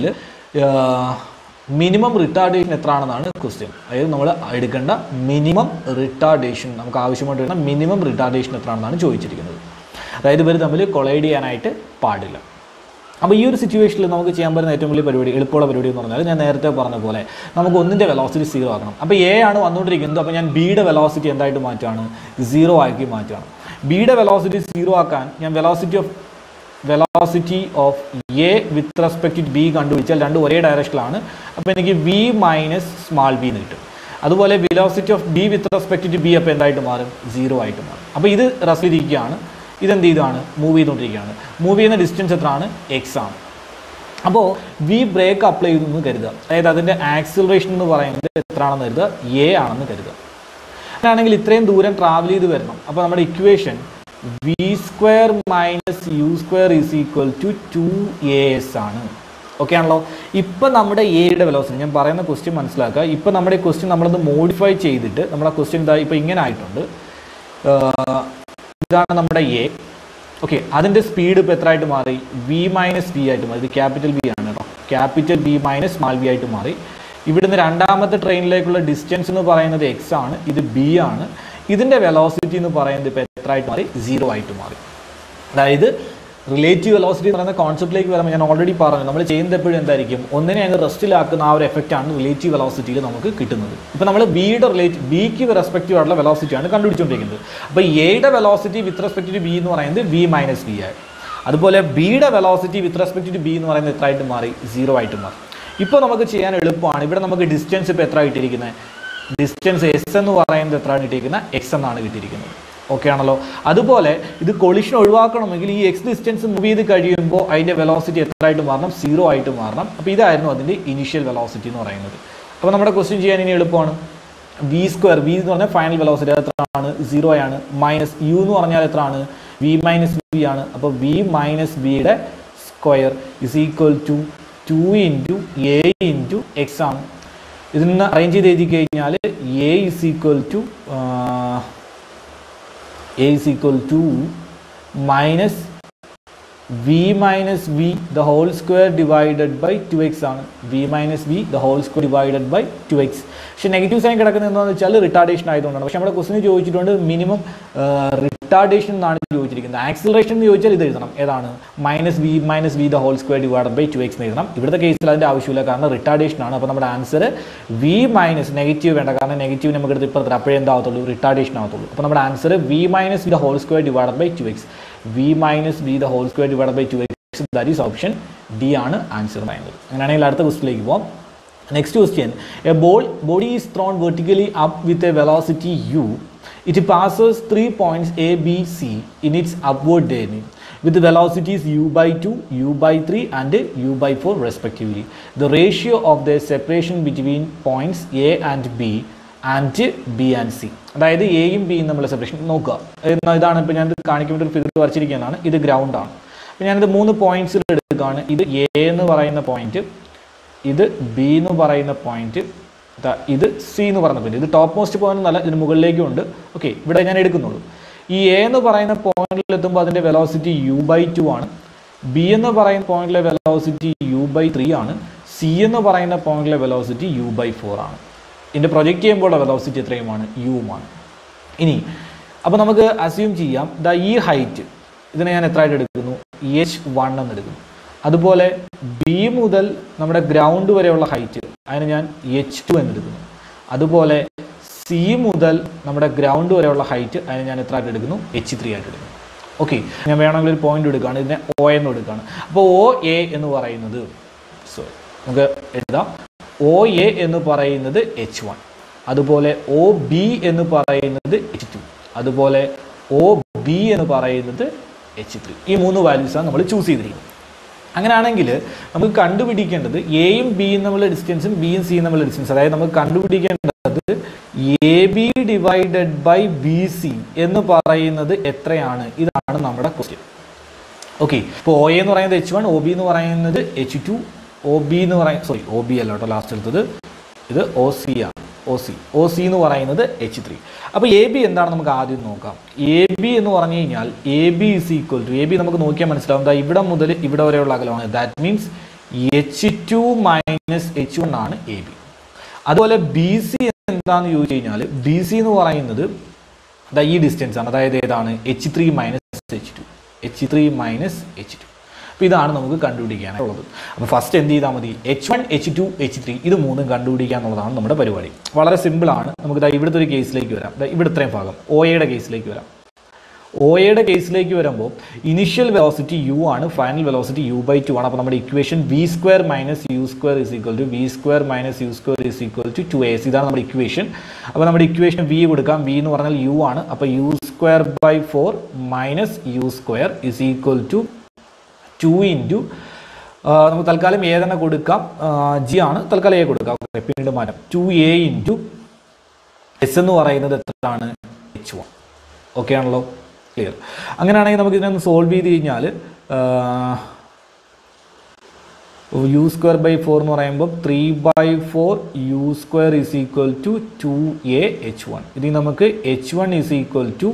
മിനിമം റിട്ടാർഡേഷൻ എത്രയാണെന്നാണ് ക്വസ്റ്റ്യൻ അതായത് നമ്മൾ എടുക്കേണ്ട മിനിമം റിട്ടാർഡേഷൻ നമുക്ക് ആവശ്യമായിട്ട് വരുന്ന മിനിമം റിട്ടാർഡേഷൻ എത്രയാണെന്നാണ് ചോദിച്ചിരിക്കുന്നത് അതായത് ഇവർ തമ്മിൽ കൊളൈഡ് ചെയ്യാനായിട്ട് പാടില്ല അപ്പോൾ ഈ ഒരു സിറ്റുവേഷനിൽ നമുക്ക് ചെയ്യാൻ പറ്റുന്ന ഏറ്റവും വലിയ പരിപാടി എളുപ്പമുള്ള പരിപാടി എന്ന് പറഞ്ഞാൽ ഞാൻ നേരത്തെ പറഞ്ഞ പോലെ നമുക്ക് ഒന്നിൻ്റെ വെലോസിറ്റി സീറോ ആക്കണം അപ്പോൾ എ ആണ് വന്നുകൊണ്ടിരിക്കുന്നത് അപ്പോൾ ഞാൻ ബിയുടെ വെലോസിറ്റി എന്തായിട്ട് മാറ്റുകയാണ് സീറോ ആക്കി മാറ്റുകയാണ് ബിയുടെ വെലോസിറ്റി സീറോ ആക്കാൻ ഞാൻ velocity of velocity of A with respect to B കണ്ടുപിടിച്ചാൽ രണ്ടും ഒരേ ഡയറക്ഷനിലാണ് അപ്പോൾ എനിക്ക് വി മൈനസ് സ്മാൾ ബി എന്ന് കിട്ടും അതുപോലെ velocity of B with respect to B അപ്പോൾ എന്തായിട്ട് മാറും സീറോ ആയിട്ട് മാറും അപ്പോൾ ഇത് റെസ്റ്റിരിക്കുകയാണ് ഇതെന്ത് ചെയ്താണ് മൂവ് ചെയ്തുകൊണ്ടിരിക്കുകയാണ് മൂവ് ചെയ്യുന്ന ഡിസ്റ്റൻസ് എത്രയാണ് എക്സ് ആണ് അപ്പോൾ വി ബ്രേക്ക് അപ്ലൈ ചെയ്തു എന്ന് കരുതുക അതായത് അതിൻ്റെ ആക്സിലറേഷൻ എന്ന് പറയുന്നത് എത്രയാണെന്ന് കരുതുക എ ആണെന്ന് കരുതുക അങ്ങനെയാണെങ്കിൽ ഇത്രയും ദൂരം ട്രാവൽ ചെയ്ത് വരണം അപ്പോൾ നമ്മുടെ equation V square minus U square is equal to two A S ആണ് ഓക്കെ ആണല്ലോ ഇപ്പം നമ്മുടെ എയുടെ വെലോസിറ്റി ഞാൻ പറയുന്ന ക്വസ്റ്റ്യൻ മനസ്സിലാക്കുക ഇപ്പം നമ്മുടെ ക്വസ്റ്റ്യൻ നമ്മളത് മോഡിഫൈ ചെയ്തിട്ട് നമ്മുടെ ക്വസ്റ്റ്യൻ ഇതാ ഇപ്പം ഇങ്ങനെ ആയിട്ടുണ്ട് ആഹ് ഇതാണ് നമ്മുടെ എ ഓക്കെ അതിൻ്റെ സ്പീഡ് ഇപ്പോൾ എത്ര ആയിട്ട് മാറി വി മൈനസ് വി ആയിട്ട് മാറി ഇത് ക്യാപിറ്റൽ ബി ആണ് കേട്ടോ capital B minus small B ആയിട്ട് മാറി ഇവിടുന്ന് രണ്ടാമത്തെ ട്രെയിനിലേക്കുള്ള ഡിസ്റ്റൻസ് എന്ന് പറയുന്നത് എക്സ് ആണ് ഇത് ബി ആണ് ഇതിൻ്റെ വെലോസിറ്റി എന്ന് പറയുന്നത് ഇപ്പോൾ എത്ര ആയിട്ട് മാറി സീറോ ആയിട്ട് മാറി അതായത് റിലേറ്റീവ് വെലോസിറ്റി എന്ന് പറയുന്ന കോൺസെപ്റ്റിലേക്ക് വരുമ്പോൾ ഞാൻ ഓൾറെഡി പറഞ്ഞു നമ്മൾ ചെയ്യുന്നത് എപ്പോഴും എന്തായിരിക്കും ഒന്നിനെ അങ്ങ് റെസ്റ്റിലാക്കുന്ന ആ ഒരു എഫക്റ്റ് ആണ് റിലേറ്റീവ് വെലോസിറ്റിയിൽ നമുക്ക് കിട്ടുന്നത് ഇപ്പോൾ നമ്മൾ ബിയുടെ റിലേറ്റ് ബിക്ക് റെസ്പെക്റ്റീവ് ആയിട്ടുള്ള വെലോസിറ്റിയാണ് കണ്ടുപിടിച്ചുകൊണ്ടിരിക്കുന്നത് അപ്പോൾ എയുടെ velocity with respect to B എന്ന് പറയുന്നത് വി മൈനസ് ബി ആയി അതുപോലെ ബിയുടെ velocity with respect to B എന്ന് പറയുന്നത് എത്ര ആയിട്ട് മാറി സീറോ ആയിട്ട് മാറി ഇപ്പോൾ നമുക്ക് ചെയ്യാൻ എളുപ്പമാണ് ഇവിടെ നമുക്ക് ഡിസ്റ്റൻസ് ഇപ്പോൾ എത്ര കിട്ടിയിരിക്കുന്നത് ഡിസ്റ്റൻസ് എസ് എന്ന് പറയുന്നത് എത്രയാണ് കിട്ടിയിരിക്കുന്നത് എക്സ് എന്നാണ് കിട്ടിയിരിക്കുന്നത് ഓക്കെ ആണല്ലോ അതുപോലെ ഇത് കൊളിഷൻ ഒഴിവാക്കണമെങ്കിൽ ഈ എക്സ് ഡിസ്റ്റൻസ് മൂവ് ചെയ്ത് കഴിയുമ്പോൾ അതിൻ്റെ വെലോസിറ്റി എത്ര ആയിട്ട് മാറണം സീറോ ആയിട്ട് മാറണം അപ്പോൾ ഇതായിരുന്നു അതിൻ്റെ ഇനിഷ്യൽ വെലോസിറ്റി എന്ന് പറയുന്നത് അപ്പോൾ നമ്മുടെ ക്വസ്റ്റ്യൻ ചെയ്യാൻ ഇനി എളുപ്പമാണ് വി സ്ക്വയർ വി എന്ന് പറഞ്ഞാൽ ഫൈനൽ വെലോസിറ്റി എത്രയാണ് സീറോ ആണ് മൈനസ് യു എന്ന് പറഞ്ഞാൽ എത്രയാണ് വി മൈനസ് വി ആണ് അപ്പോൾ വി മൈനസ് വിയുടെ square is equal to two into A into X ആണ് ഇതിൽ നിന്ന് അറേഞ്ച് ചെയ്ത് എഴുതി കഴിഞ്ഞാൽ A is equal to a is equal to minus v minus v the whole square divided by 2x ആണ് v minus v the whole square divided by 2x പക്ഷേ negative sign കിടക്കുന്നത് എന്താണെന്ന് വെച്ചാൽ റിട്ടാർഡേഷൻ ആയതുകൊണ്ടാണ് പക്ഷേ നമ്മുടെ ക്വസ്റ്റിന് ചോദിച്ചിട്ടുണ്ട് മിനിമം റിട്ടാർഡേഷൻ എന്നാണ് ചോദിച്ചിരിക്കുന്നത് ആക്സിലറേഷൻ എന്ന് ചോദിച്ചാൽ ഇത് എഴുതണം ഏതാണ് minus V minus V the whole square divide by two X എഴുതണം ഇവിടുത്തെ കേസിൽ അതിൻ്റെ ആവശ്യമില്ല കാരണം റിട്ടാർഡേഷൻ ആണ് അപ്പോൾ നമ്മുടെ ആൻസർ വി മൈനസ് നെഗറ്റീവ് വേണ്ട കാരണം നെഗറ്റീവ് നമുക്ക് എടുത്ത് ഇപ്പുറത്ത് അപ്പോഴേ എന്താവത്തുള്ളൂ റിട്ടാർഡേഷൻ ആവത്തുള്ളൂ അപ്പോൾ നമ്മുടെ answer V minus V the whole square divide by two X V minus V the whole square divide by two X that is option D ആണ് ആൻസർ പറയുന്നത് അങ്ങനെയാണെങ്കിൽ അടുത്ത ക്വസ്റ്റിലേക്ക് പോകാം next question a ball body is thrown vertically up with a velocity U it passes three points A, B, C in its upward journey with the velocities u by 2, u by 3 and u by 4 respectively. The ratio of the separation between points A and B and B and C അതായത് എയും ബിയും തമ്മിലുള്ള separation നോക്കുക എന്നാ ഇതാണ് ഇപ്പോൾ ഞാൻ കാണിക്കാൻ വേണ്ടി ഒരു ഫിഗർ വരച്ചിരിക്കുന്നതാണ് ഇത് ഗ്രൗണ്ട് ആണ് അപ്പോൾ ഞാനിത് മൂന്ന് പോയിന്റ്സിൽ എടുക്കുകയാണ് ഇത് എ എന്ന് പറയുന്ന പോയിന്റ് ഇത് ബി എന്ന് പറയുന്ന പോയിന്റ് ദാ ഇത് സി എന്ന് പറയുന്ന പോയിന്റ് ഇത് ടോപ്പ് മോസ്റ്റ് പോയിന്റ് എന്നല്ല ഇതിന് മുകളിലേക്കും ഉണ്ട് ഓക്കെ ഇവിടെ ഞാൻ എടുക്കുന്നുള്ളൂ ഈ എ എന്ന് പറയുന്ന പോയിന്റിൽ എത്തുമ്പോൾ അതിൻ്റെ വെലോസിറ്റി യു ബൈ ടു ആണ് ബി എന്ന് പറയുന്ന പോയിന്റിലെ വെലോസിറ്റി യു ബൈ ത്രീ ആണ് സി എന്ന് പറയുന്ന പോയിന്റിലെ വെലോസിറ്റി യു ബൈ ഫോർ ആണ് ഇതിൻ്റെ പ്രൊജക്റ്റ് ചെയ്യുമ്പോഴുള്ള വെലോസിറ്റി എത്രയുമാണ് യുമാണ് ഇനി അപ്പോൾ നമുക്ക് അസ്യൂം ചെയ്യാം ദാ ഈ ഹൈറ്റ് ഇതിനെ ഞാൻ എത്ര ആയിട്ട് എടുക്കുന്നു എച്ച് വൺ എന്ന് എടുക്കുന്നു അതുപോലെ ബി മുതൽ നമ്മുടെ ഗ്രൗണ്ട് വരെയുള്ള ഹൈറ്റ് അതിന് ഞാൻ എച്ച് ടു എന്ന് എടുക്കുന്നു അതുപോലെ സി മുതൽ നമ്മുടെ ഗ്രൗണ്ട് വരെയുള്ള ഹൈറ്റ് അതിന് ഞാൻ എത്ര ആയിട്ട് എടുക്കുന്നു എച്ച് ത്രീ ആയിട്ട് എടുക്കുന്നു ഓക്കെ ഞാൻ വേണമെങ്കിൽ ഒരു പോയിന്റ് എടുക്കുകയാണ് ഇതിനെ ഒ എന്ന് എടുക്കുകയാണ് അപ്പോൾ ഒ എ എന്ന് പറയുന്നത് സോറി നമുക്ക് എഴുതാം ഒ എ എന്ന് പറയുന്നത് എച്ച് വൺ അതുപോലെ ഒ ബി എന്ന് പറയുന്നത് എച്ച് ടു അതുപോലെ ഒ ബി എന്ന് പറയുന്നത് എച്ച് ത്രീ ഈ മൂന്ന് വാല്യൂസാണ് നമ്മൾ ചൂസ് ചെയ്തിരിക്കുന്നത് അങ്ങനെയാണെങ്കിൽ നമുക്ക് കണ്ടുപിടിക്കേണ്ടത് എയും ബിയും തമ്മിലുള്ള ഡിസ്റ്റൻസും ബിയും സിയും തമ്മിലുള്ള ഡിസ്റ്റൻസ് അതായത് നമുക്ക് കണ്ടുപിടിക്കേണ്ടത് A B divided by B C എന്ന് പറയുന്നത് എത്രയാണ് ഇതാണ് നമ്മുടെ ക്വസ്റ്റ്യൻ ഓക്കെ ഇപ്പോൾ ഒ എന്ന് പറയുന്നത് എച്ച് വൺ ഒ ബി എന്ന് പറയുന്നത് എച്ച് ടു ഒ ബി എന്ന് പറയുന്നത് സോറി ഒ ബി അല്ല കേട്ടോ ലാസ്റ്റ് എടുത്തത് ഇത് ഒ സി ആണ് ഒ സി ഒ സി എന്ന് പറയുന്നത് എച്ച് ത്രീ അപ്പോൾ എ ബി എന്താണ് നമുക്ക് ആദ്യം നോക്കാം എ ബി എന്ന് പറഞ്ഞു കഴിഞ്ഞാൽ A B is equal to A B നമുക്ക് നോക്കിയാൽ മനസ്സിലാവും ദാ ഇവിടെ മുതൽ ഇവിടെ വരെയുള്ള അകലമാണ് that means H two minus H one ആണ് എ ബി അതുപോലെ ബി സി എന്താണെന്ന് ചോദിച്ചു കഴിഞ്ഞാൽ ബി സി എന്ന് പറയുന്നത് ദാ ഈ ഡിസ്റ്റൻസ് ആണ് അതായത് ഏതാണ് H three minus H two H three minus H two അപ്പോൾ ഇതാണ് നമുക്ക് കണ്ടുപിടിക്കാനുള്ളത് അപ്പോൾ ഫസ്റ്റ് എന്ത് ചെയ്താൽ മതി H one H two H three ഇത് മൂന്നും കണ്ടുപിടിക്കുക എന്നുള്ളതാണ് നമ്മുടെ പരിപാടി വളരെ സിമ്പിളാണ് നമുക്ക് ദാ ഇവിടുത്തെ ഒരു കേസിലേക്ക് വരാം ദാ ഇവിടെ ഇത്രയും ഭാഗം ഒ എയുടെ കേസിലേക്ക് വരാം ഒ എയുടെ കേസിലേക്ക് വരുമ്പോൾ ഇനിഷ്യൽ വെലോസിറ്റി യു ആണ് final velocity U by two ആണ് അപ്പോൾ നമ്മുടെ equation V square minus U square is equal to V square minus U square is equal to two S ഇതാണ് നമ്മുടെ ഇക്വേഷൻ അപ്പോൾ നമ്മുടെ ഇക്വേഷൻ വി കൊടുക്കാം വി എന്ന് പറഞ്ഞാൽ യു ആണ് അപ്പോൾ U square by four minus U square is equal to two into നമുക്ക് തൽക്കാലം എ തന്നെ കൊടുക്കാം ജി ആണ് തൽക്കാലം എ കൊടുക്കാം ഓക്കെ പിന്നീട് മാറ്റാം ടു എ ഇൻറ്റു എസ് എന്ന് പറയുന്നത് എത്രയാണ് എച്ച് വൺ ഓക്കെ ആണല്ലോ ക്ലിയർ അങ്ങനെയാണെങ്കിൽ നമുക്ക് ഇതിനൊന്ന് സോൾവ് ചെയ്ത് കഴിഞ്ഞാൽ യു സ്ക്വയർ ബൈ ഫോർ എന്ന് പറയുമ്പോൾ three by four U square is equal to two A H one ഇതിൽ നമുക്ക് H one is equal to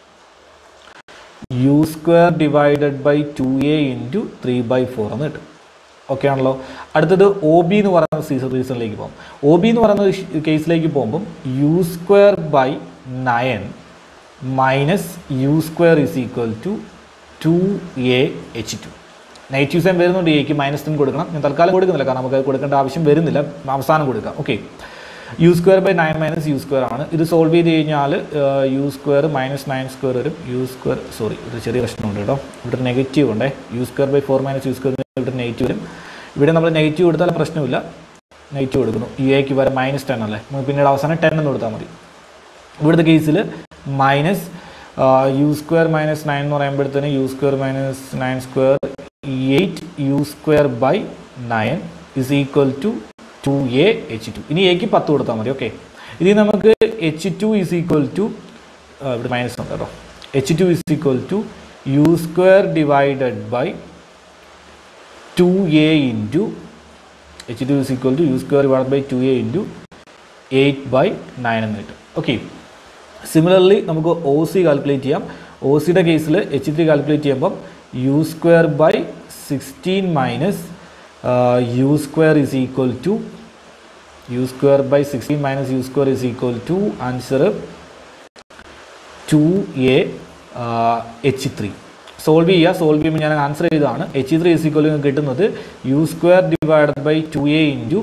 U square divided by two A into three by four എന്ന് കിട്ടും okay ആണല്ലോ അടുത്തത് O B എന്ന് പറയുന്ന സീസൺ റീസണിലേക്ക് പോകും O B എന്ന് പറയുന്ന കേസിലേക്ക് പോകുമ്പം U square by nine minus U square is equal to two A H two negative sign വരുന്നുണ്ട് എക്ക് മൈനസ് ടെൻ കൊടുക്കണം ഞാൻ തൽക്കാലം കൊടുക്കുന്നില്ല കാരണം നമുക്ക് കൊടുക്കേണ്ട ആവശ്യം വരുന്നില്ല അവസാനം കൊടുക്കാം okay U square by nine minus U square ആണ് ഇത് സോൾവ് ചെയ്ത് കഴിഞ്ഞാൽ U square minus nine square വരും യു സ്ക്വയർ സോറി ഒരു ചെറിയ പ്രശ്നമുണ്ട് കേട്ടോ ഇവിടെ നെഗറ്റീവ് ഉണ്ടേ U square by four minus U square ഇവിടെ നെഗറ്റീവ് വരും ഇവിടെ നമ്മൾ നെഗറ്റീവ് കൊടുത്താൽ പ്രശ്നമില്ല നെഗറ്റീവ് കൊടുക്കുന്നു യു എക്ക് വരെ മൈനസ് ടെൻ അല്ലേ നമുക്ക് പിന്നീട് അവസാനം ടെൻ എന്ന് കൊടുത്താൽ മതി ഇവിടുത്തെ കേസിൽ minus U square minus nine എന്ന് പറയുമ്പോഴത്തേന് U square minus nine square eight U square by nine is equal to two A H two ഇനി എക്ക് പത്ത് കൊടുത്താൽ മതി ഓക്കെ ഇനി നമുക്ക് H two is equal to ഇവിടെ മൈനസ് ഉണ്ട് കേട്ടോ H two is equal to U square divided by two A into H two is equal to U square divide by two A into eight by nine എന്ന് കിട്ടും okay similarly നമുക്ക് O C calculate ചെയ്യാം O സിയുടെ കേസിൽ H three calculate ചെയ്യുമ്പം U square by sixteen minus U square is equal to U square by sixteen minus U square is equal to answer two A H three solve ചെയ്യുക solve ചെയ്യുമ്പോൾ ഞാൻ answer ചെയ്തതാണ് H three is equal കിട്ടുന്നത് U square divided by two A into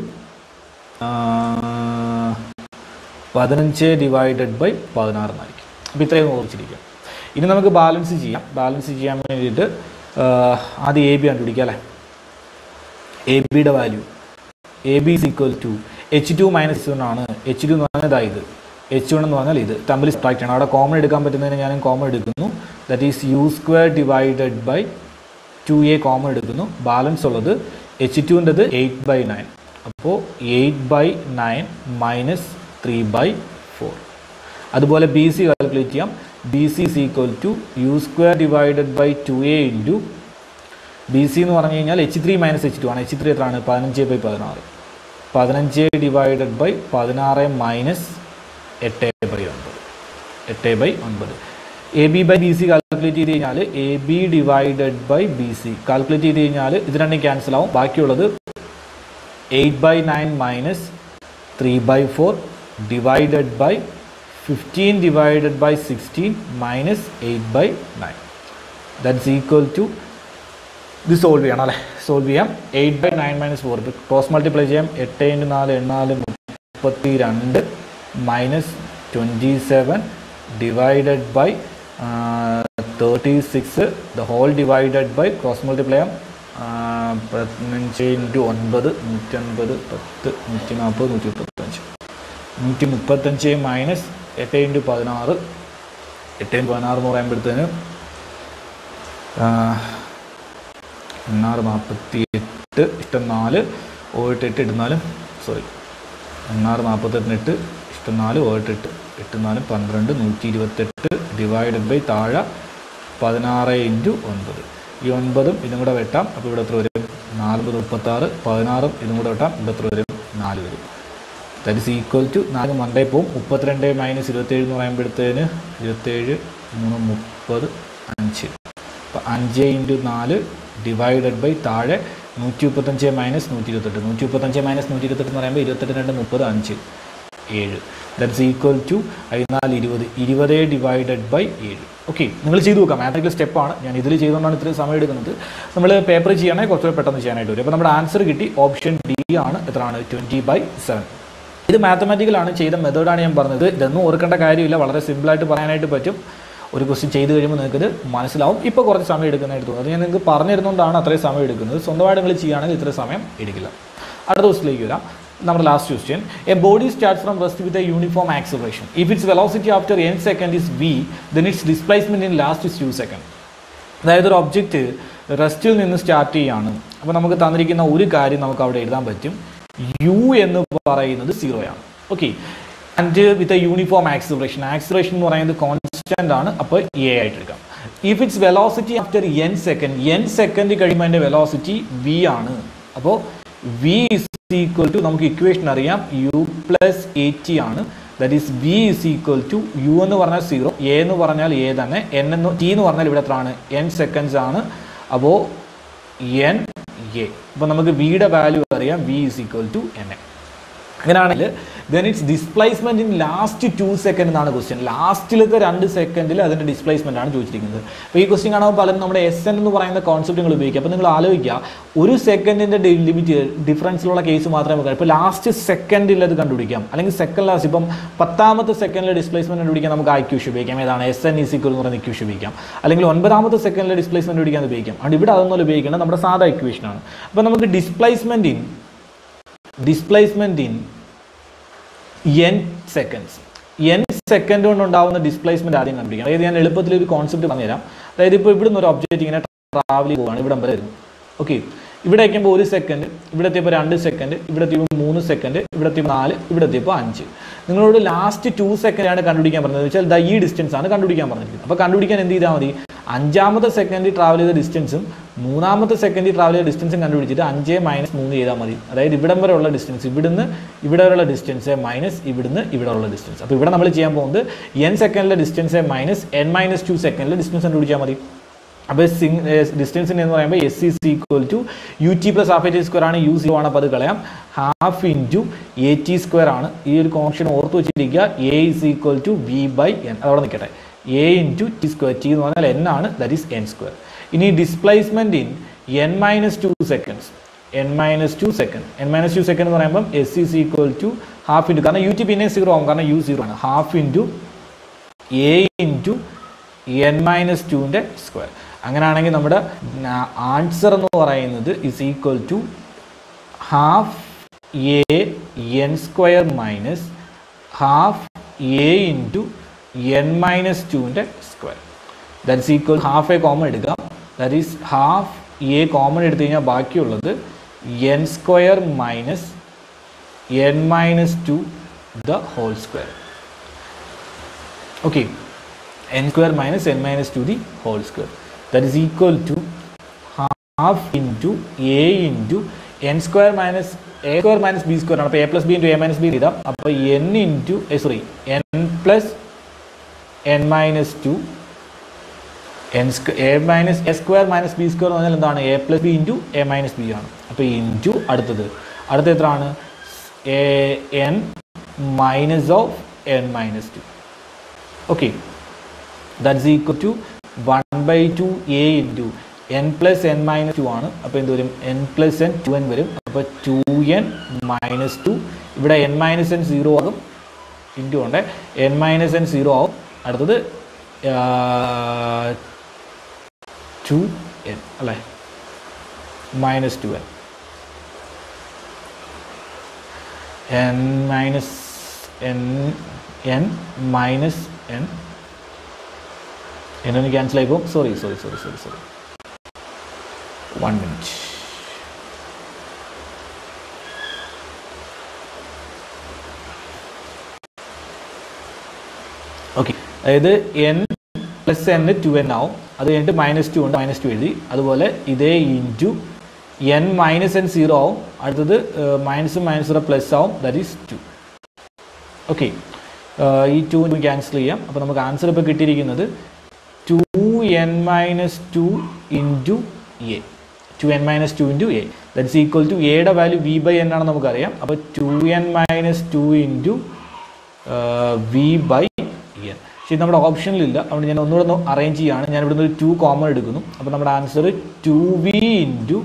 പതിനഞ്ച് divided by പതിനാറ് എന്നായിരിക്കും അപ്പോൾ ഇത്രയും ഓർച്ചിരിക്കും ഇനി നമുക്ക് ബാലൻസ് ചെയ്യാം ബാലൻസ് ചെയ്യാൻ വേണ്ടിയിട്ട് ആദ്യം എ ബി കണ്ടുപിടിക്കാം അല്ലേ എ ബിയുടെ value A B is equal to H two minus one ആണ് എച്ച് ടു എന്ന് പറഞ്ഞാൽ ഇത് എച്ച് വൺ എന്ന് പറഞ്ഞാൽ ഇത് തമ്മിൽ സ്ട്രാക്ട് ചെയ്യണം അവിടെ കോമൺ എടുക്കാൻ പറ്റുന്നതിന് ഞാൻ കോമൺ എടുക്കുന്നു that is U square divided by two A common എടുക്കുന്നു ബാലൻസ് ഉള്ളത് എച്ച് ടുവിൻ്റെത് എയ്റ്റ് ബൈ നയൻ അപ്പോൾ eight by nine minus three by four അതുപോലെ ബി സി കാൽക്കുലേറ്റ് ചെയ്യാം B C is equal to U square divided by two A into B C എന്ന് പറഞ്ഞു കഴിഞ്ഞാൽ H three minus H two ആണ് H three എത്രയാണ് പതിനഞ്ച് by പതിനാറ് പതിനഞ്ച് ഡിവൈഡഡ് ബൈ പതിനാറ് മൈനസ് എട്ട് ബൈ ഒൻപത് എട്ട് ബൈ ഒൻപത് A B by B C calculate ചെയ്ത് കഴിഞ്ഞാൽ A B divided by B C calculate ചെയ്ത് കഴിഞ്ഞാൽ ഇത് രണ്ടും ക്യാൻസൽ ആവും ബാക്കിയുള്ളത് eight by nine minus three by four divided by fifteen divided by sixteen minus eight by nine that's equal to ഇത് solve ചെയ്യണം അല്ലേ സോൾവ് ചെയ്യാം eight by nine minus four cross multiply ചെയ്യാം എട്ട് ഇൻറ്റു നാല് എണ്ണാല് മുപ്പത്തി രണ്ട് minus twenty seven divided by thirty six the whole divided by cross multiply ചെയ്യാം പതിനഞ്ച് ഇൻറ്റു ഒൻപത് നൂറ്റൻപത് പത്ത് നൂറ്റി നാൽപ്പത് നൂറ്റി മുപ്പത്തഞ്ച് നൂറ്റി മുപ്പത്തഞ്ച് മൈനസ് എട്ട് ഇൻറ്റു പതിനാറ് എട്ട് ഇൻറ്റു പതിനാറ് എന്ന് പറയുമ്പോഴത്തേന് എണ്ണാറ് നാൽപ്പത്തി എട്ട് ഇഷ്ടം നാല് ഓയിട്ട് എട്ട് എട്ട് നാലും സോറി എണ്ണാറ് നാൽപ്പത്തെട്ടിന് എട്ട് ഇഷ്ടം നാല് ഓയിട്ട് എട്ട് എട്ട് നാലും പന്ത്രണ്ട് നൂറ്റി ഇരുപത്തെട്ട് ഡിവൈഡഡ് ബൈ താഴെ പതിനാറ് ഇൻറ്റു ഒൻപത് ഈ ഒൻപതും ഇതും കൂടെ വെട്ടാം അപ്പോൾ ഇവിടെ എത്ര വരും നാൽപ്പത് മുപ്പത്താറ് പതിനാറും ഇതും കൂടെ വെട്ടാം ഇവിടെ എത്ര വരും നാല് വരും ദാറ്റ് ഇസ് ഈക്വൽ ടു നാല് മണ്ടേ പോവും മുപ്പത്തിരണ്ട് മൈനസ് ഇരുപത്തേഴ് എന്ന് പറയുമ്പോഴത്തേന് ഇരുപത്തേഴ് മൂന്ന് മുപ്പത് അഞ്ച് അപ്പോൾ അഞ്ച് ഇൻറ്റു നാല് ഡിവൈഡഡ് ബൈ താഴെ നൂറ്റി മുപ്പത്തഞ്ച് മൈനസ് നൂറ്റി ഇരുപത്തെട്ട് നൂറ്റി മുപ്പത്തഞ്ച് മൈനസ് നൂറ്റി ഇരുപത്തെട്ട് എന്ന് പറയുമ്പോൾ ഇരുപത്തെട്ട് രണ്ട് മുപ്പത് അഞ്ച് ഏഴ് ദാറ്റ്സ് ഈക്വൽ ടു അതിനാല് ഇരുപത് ഇരുപത് ഡിവൈഡഡ് ബൈ ഏഴ് ഓക്കെ നിങ്ങൾ ചെയ്തു നോക്കാം മാത്തറ്റിക്കൽ സ്റ്റെപ്പാണ് ഞാൻ ഇതിൽ ചെയ്തുകൊണ്ടാണ് ഇത്രയും സമയം എടുക്കുന്നത് നമ്മൾ പേപ്പർ ചെയ്യണമെങ്കിൽ കുറച്ചുകൂടെ പെട്ടെന്ന് ചെയ്യാനായിട്ട് വരും അപ്പോൾ നമ്മുടെ ആൻസർ കിട്ടി ഓപ്ഷൻ ഡി ആണ് എത്രയാണ് ട്വൻറ്റി ബൈ സെവൻ ഇത് മാത്തമാറ്റിക്കലാണ് ചെയ്ത മെത്തേഡാണ് ഞാൻ പറഞ്ഞത് ഇതൊന്നും ഓർക്കേണ്ട കാര്യമില്ല വളരെ സിമ്പിളായിട്ട് പറയാനായിട്ട് പറ്റും ഒരു ക്വസ്റ്റ്യൻ ചെയ്ത് കഴിയുമ്പോൾ നിങ്ങൾക്ക് ഇത് മനസ്സിലാവും ഇപ്പോൾ കുറച്ച് സമയം എടുക്കുന്നതായിട്ട് തോന്നുന്നത് അത് ഞാൻ നിങ്ങൾക്ക് പറഞ്ഞിരുന്നുകൊണ്ടാണ് അത്രയും സമയം എടുക്കുന്നത് സ്വന്തമായിട്ട് നിങ്ങൾ ചെയ്യുകയാണെങ്കിൽ ഇത്രയും സമയം എടുക്കില്ല അടുത്ത ക്വസ്റ്റിലേക്ക് വരാം നമ്മുടെ last question a body starts from rest with a uniform acceleration if its velocity after N second is V then its displacement in last is two second അതായത് ഒരു ഒബ്ജക്റ്റ് റെസ്റ്റിൽ നിന്ന് സ്റ്റാർട്ട് ചെയ്യാണ് അപ്പോൾ നമുക്ക് തന്നിരിക്കുന്ന ഒരു കാര്യം നമുക്ക് അവിടെ എഴുതാൻ പറ്റും യു എന്ന് പറയുന്നത് സീറോയാണ് okay and with a uniform acceleration acceleration എന്ന് പറയുന്നത് കോൺസ്റ്റന്റ് ആണ് അപ്പോൾ എ ആയിട്ട് എടുക്കാം if its velocity after N second N second കഴിയുമ്പോൾ അതിൻ്റെ വെലോസിറ്റി വി ആണ് അപ്പോൾ വി ഇസ് ഈക്വൽ ടു നമുക്ക് ഇക്വേഷൻ അറിയാം യു പ്ലസ് എയ്റ്റി ആണ് that is V is equal to U എന്ന് പറഞ്ഞാൽ സീറോ എ എന്ന് പറഞ്ഞാൽ എ തന്നെ എൻ എന്ന് ടി എന്ന് പറഞ്ഞാൽ ഇവിടെ എത്രയാണ് എൻ സെക്കൻഡ്സ് ആണ് അപ്പോൾ എൻ എ അപ്പോൾ നമുക്ക് വിയുടെ വാല്യൂ അറിയാം V is equal to N A അങ്ങനെയാണെങ്കിൽ then its displacement in last two second എന്നാണ് ക്വസ്റ്റ്യൻ ലാസ്റ്റിലത്തെ രണ്ട് സെക്കൻഡിൽ അതിൻ്റെ ഡിസ്പ്ലേസ്മെന്റ് ആണ് ചോദിച്ചിരിക്കുന്നത് അപ്പോൾ ഈ ക്വസ്റ്റ്യൻ കാണുമ്പോൾ പലരും നമ്മുടെ എസ് എൻ എന്ന് പറയുന്ന കോൺസെപ്റ്റ് നിങ്ങൾ ഉപയോഗിക്കുക അപ്പോൾ നിങ്ങൾ ആലോചിക്കുക ഒരു സെക്കൻഡിൻ്റെ ലിമിറ്റ് ഡിഫറൻസിലുള്ള കേസ് മാത്രമേ നോക്കാം ഇപ്പോൾ ലാസ്റ്റ് സെക്കൻഡിൽ അത് കണ്ടുപിടിക്കാം അല്ലെങ്കിൽ സെക്കൻഡ് ലാസ്റ്റ് ഇപ്പം പത്താമത്തെ സെക്കൻഡിലെ ഡിസ്പ്ലേസ്മെന്റ് കണ്ടുപിടിക്കാൻ നമുക്ക് ആ ഇക്യൂഷൻ ഉപയോഗിക്കാം ഏതാണ് എസ് എൻ ഇസിക്കൽ എന്ന് പറയുന്ന ഇക്യൂഷൻ ഉപയോഗിക്കാം അല്ലെങ്കിൽ ഒൻപതാമത്തെ സെക്കൻഡിലെ ഡിസ്പ്ലേസ്മെന്റ് ഉപയോഗിക്കാൻ ഉപയോഗിക്കാം അതുകൊണ്ട് ഇവിടെ അതൊന്നും ഉപയോഗിക്കേണ്ടത് നമ്മുടെ സാധാ ഇക്വേഷനാണ് അപ്പോൾ നമുക്ക് displacement in displacement in N seconds N second കൊണ്ട് ഉണ്ടാവുന്ന ഡിസ്പ്ലേസ്മെന്റ് ആദ്യം കണ്ടുപിടിക്കാം അതായത് ഞാൻ എളുപ്പത്തിൽ ഒരു കോൺസെപ്റ്റ് പറഞ്ഞുതരാം അതായത് ഇപ്പോൾ ഇവിടുന്ന് ഒരു ഒബ്ജക്റ്റ് ഇങ്ങനെ ട്രാവൽ പോവാണ് ഇവിടം വരെ വരുന്നു ഓക്കെ ഇവിടെ എത്തുമ്പോൾ ഒരു സെക്കൻഡ് ഇവിടെ എത്തിയപ്പോൾ രണ്ട് സെക്കൻഡ് ഇവിടെ എത്തിയപ്പോൾ മൂന്ന് സെക്കൻഡ് ഇവിടെ എത്തിയപ്പോൾ നാല് ഇവിടെ എത്തിയപ്പോൾ അഞ്ച് നിങ്ങളോട് ലാസ്റ്റ് ടു സെക്കൻഡ് ആണ് കണ്ടുപിടിക്കാൻ പറഞ്ഞത് വെച്ചാൽ ദാ ഈ ഡിസ്റ്റൻസ് ആണ് കണ്ടുപിടിക്കാൻ പറഞ്ഞിരിക്കുന്നത് അപ്പോൾ കണ്ടുപിടിക്കാൻ എന്ത് ചെയ്താൽ മതി അഞ്ചാമത്തെ സെക്കൻഡ് ട്രാവൽ ചെയ്ത ഡിസ്റ്റൻസും മൂന്നാമത്തെ സെക്കൻഡ് ട്രാവൽ ചെയ്ത ഡിസ്റ്റൻസും കണ്ടുപിടിച്ചിട്ട് അഞ്ച് മൈനസ് മൂന്ന് ചെയ്താൽ മതി അതായത് ഇവിടം വരെ ഉള്ള ഡിസ്റ്റൻസ് ഇവിടുന്ന് ഇവിടെ വരെയുള്ള ഡിസ്റ്റൻസ് മൈനസ് ഇവിടുന്ന് ഇവിടെ ഉള്ള ഡിസ്റ്റൻസ് അപ്പോൾ ഇവിടെ നമ്മൾ ചെയ്യാൻ പോകുന്നത് എൻ സെക്കൻഡിലെ distance minus N minus two സെക്കൻഡിലെ ഡിസ്റ്റൻസ് കണ്ടുപിടിച്ചാൽ മതി അപ്പോൾ സിങ് ഡിസ്റ്റൻസിന് എന്ന് പറയുമ്പോൾ S C C equal to U T plus half A T square ആണ് യു സീറോ ആണ് അപ്പോൾ അത് കളയാം half into A T square ആണ് ഈ ഒരു കോൺഷൻ ഓർത്ത് വെച്ചിരിക്കുക A is equal to V by N അതവിടെ നിൽക്കട്ടെ A into T square T എന്ന് പറഞ്ഞാൽ എൻ ആണ് ദറ്റ് ഈസ് എൻ സ്ക്വയർ ഇനി displacement in N minus two seconds N minus two second N minus two second എന്ന് പറയുമ്പം S is equal to half into കാരണം U T പിന്നെ zero ആവും കാരണം യു സീറോ ആണ് half into A into N minus ടുവിൻ്റെ square അങ്ങനെയാണെങ്കിൽ നമ്മുടെ ആൻസർ എന്ന് പറയുന്നത് is equal to half A N square minus half A into N minus ടുവിൻ്റെ square that's equal half A common എടുക്കാം that is half A common എടുത്തു കഴിഞ്ഞാൽ ബാക്കിയുള്ളത് N square minus N minus two the whole square okay n square minus n minus 2 the whole square that is equal to half into a into n square minus a square minus b square ആണ് അപ്പോൾ a plus b into a minus b എഴുതാം അപ്പോൾ n into sorry n plus n minus 2 n square A minus A square minus B square എന്ന് പറഞ്ഞാൽ എന്താണ് A plus B into A minus B ആണ് അപ്പോൾ into അടുത്തത് അടുത്ത എത്രയാണ് A N minus of N minus two okay that's equal to one by two A into N plus N minus two ആണ് അപ്പോൾ എന്ത് വരും N plus N two N വരും അപ്പോൾ ടു എൻ മൈനസ് ടു ഇവിടെ എൻ മൈനസ് എൻ സീറോ ആകും into ഉണ്ട് N minus N zero ആവും അടുത്തത് ടു എൻ അല്ലേ minus two N N minus N N minus N എന്നൊന്ന് ക്യാൻസൽ ആയിപ്പോൾ sorry sorry sorry sorry sorry one minute okay അതായത് N plus N two N ആവും അത് കഴിഞ്ഞിട്ട് മൈനസ് ടു ഉണ്ട് മൈനസ് ടു എഴുതി അതുപോലെ ഇതേ into N minus N zero ആവും അടുത്തത് മൈനസും മൈനസ് പ്ലസ് ആവും ദറ്റ് ഈസ് ടു ഓക്കെ ഈ ടു ക്യാൻസൽ ചെയ്യാം അപ്പോൾ നമുക്ക് ആൻസർ ഇപ്പോൾ കിട്ടിയിരിക്കുന്നത് two N minus two into A two N minus two into A that's equal to എയുടെ വാല്യൂ വി ബൈ എൻ ആണെന്ന് നമുക്കറിയാം അപ്പോൾ two N minus two into V by N പക്ഷേ നമ്മുടെ ഓപ്ഷനിലില്ല അതുകൊണ്ട് ഞാൻ ഒന്നുകൂടെ ഒന്ന് അറേഞ്ച് ചെയ്യുകയാണ് ഞാൻ ഇവിടുന്ന് ഒരു ടു കോമൺ എടുക്കുന്നു അപ്പോൾ നമ്മുടെ answer two V into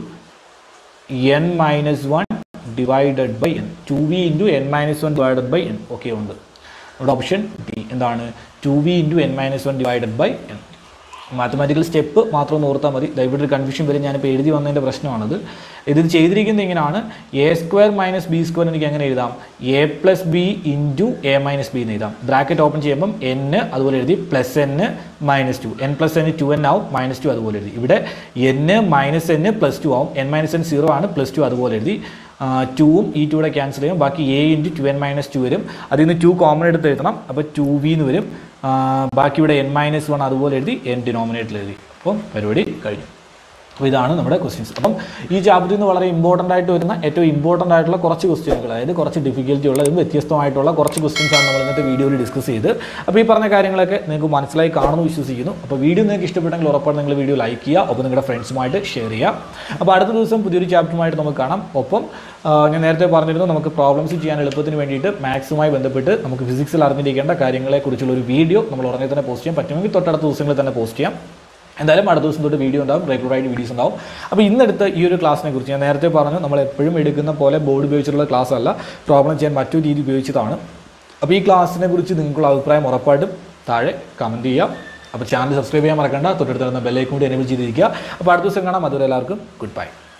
N minus one divided by N two V into N minus one divided by N okay ഉണ്ട് നമ്മുടെ ഓപ്ഷൻ ഡി എന്താണ് two V into N minus one divided by N mathematical step മാത്രം ഒന്ന് ഓർത്താൽ മതി ദാ ഇവിടെ ഒരു കൺഫ്യൂഷൻ വരും ഞാനിപ്പോൾ എഴുതി വന്നതിൻ്റെ പ്രശ്നമാണത് ഇത് ചെയ്തിരിക്കുന്നത് ഇങ്ങനെയാണ് A square minus B square എനിക്ക് എങ്ങനെ എഴുതാം A plus B into A minus B എന്ന് എഴുതാം ബ്രാക്കറ്റ് ഓപ്പൺ ചെയ്യുമ്പം എൻ അതുപോലെ എഴുതി plus N minus two N plus N two N ആവും മൈനസ് ടു അതുപോലെ എഴുതി ഇവിടെ N minus N plus two ആവും എൻ മൈനസ് എൻ സീറോ ആണ് പ്ലസ് ടു അതുപോലെ എഴുതി ടുവും ഈ ടൂടെ ക്യാൻസൽ ചെയ്യും ബാക്കി A into two N minus two വരും അതിൽ നിന്ന് ടു കോമൺ എടുത്ത് എഴുതണം അപ്പോൾ ടു വി എന്ന് വരും ആ, ബാക്കി ഇവിടെ എൻ മൈനസ് വൺ അതുപോലെ എഴുതി എൻ ഡിനോമിനേറ്ററിൽ എഴുതി അപ്പം പരിപാടി കഴിഞ്ഞു അപ്പോൾ ഇതാണ് നമ്മുടെ ക്വസ്റ്റ്യൻസ് അപ്പം ഈ ചാപ്റ്ററിൽ നിന്ന് വളരെ ഇമ്പോർട്ടൻ്റ് ആയിട്ട് വരുന്ന ഏറ്റവും ഇമ്പോർട്ടൻ്റ് ആയിട്ടുള്ള കുറച്ച് ക്വസ്റ്റ്യനുകൾ അതായത് കുറച്ച് ഡിഫിക്കൽറ്റി ഉള്ളതും വ്യത്യസ്തമായിട്ടുള്ള കുറച്ച് ക്വസ്റ്റ്യൻസ് ആണ് നമ്മൾ ഇന്നത്തെ വീഡിയോയിൽ ഡിസ്കസ് ചെയ്ത് അപ്പോൾ ഈ പറഞ്ഞ കാര്യങ്ങളൊക്കെ നിങ്ങൾക്ക് മനസ്സിലായി കാണുന്നു വിശ്വസിക്കുന്നു അപ്പോൾ വീഡിയോ നിങ്ങൾക്ക് ഇഷ്ടപ്പെട്ടെങ്കിൽ ഉറപ്പാണ് നിങ്ങൾ വീഡിയോ ലൈക്ക് ചെയ്യുക ഒപ്പം നിങ്ങളുടെ ഫ്രണ്ട്സുമായിട്ട് ഷെയർ ചെയ്യുക അപ്പോൾ അടുത്ത ദിവസം പുതിയൊരു ചാപ്റ്ററുമായിട്ട് നമുക്ക് കാണാം ഒപ്പം ആ, ഞാൻ നേരത്തെ പറഞ്ഞിരുന്നു നമുക്ക് പ്രോബ്ലംസ് ചെയ്യാൻ എളുപ്പത്തിന് വേണ്ടിയിട്ട് മാത്സുമായി ബന്ധപ്പെട്ട് നമുക്ക് ഫിസിക്സിൽ അറിഞ്ഞിരിക്കേണ്ട കാര്യങ്ങളെക്കുറിച്ചുള്ള ഒരു വീഡിയോ നമ്മൾ ഉടനെ തന്നെ പോസ്റ്റ് ചെയ്യാം പറ്റുമെങ്കിൽ തൊട്ടടുത്ത ദിവസങ്ങളിൽ തന്നെ പോസ്റ്റ് ചെയ്യാം എന്തായാലും അടുത്ത ദിവസം തൊട്ട് വീഡിയോ ഉണ്ടാവും റെഗുലറായിട്ട് വീഡിയോസ് ഉണ്ടാവും അപ്പോൾ ഇന്നെടുത്ത ഈ ഒരു ക്ലാസ്സിനെ കുറിച്ച് ഞാൻ നേരത്തെ പറഞ്ഞു നമ്മൾ എപ്പോഴും എടുക്കുന്ന പോലെ ബോർഡ് ഉപയോഗിച്ചിട്ടുള്ള ക്ലാസ് അല്ല പ്രോബ്ലം ചെയ്യാൻ മറ്റൊരു രീതി ഉപയോഗിച്ചതാണ് അപ്പോൾ ഈ ക്ലാസ്സിനെ കുറിച്ച് നിങ്ങൾക്കുള്ള അഭിപ്രായം ഉറപ്പായിട്ടും താഴെ കമൻറ്റ് ചെയ്യാം അപ്പോൾ ചാനൽ സബ്സ്ക്രൈബ് ചെയ്യാൻ മറക്കണ്ട തൊട്ടടുത്ത് ബെല്ലൈക്കും കൂടി എനേബിൾ ചെയ്തിരിക്കുക അപ്പോൾ അടുത്ത ദിവസം കാണാം അതുവരെ എല്ലാവർക്കും ഗുഡ് ബൈ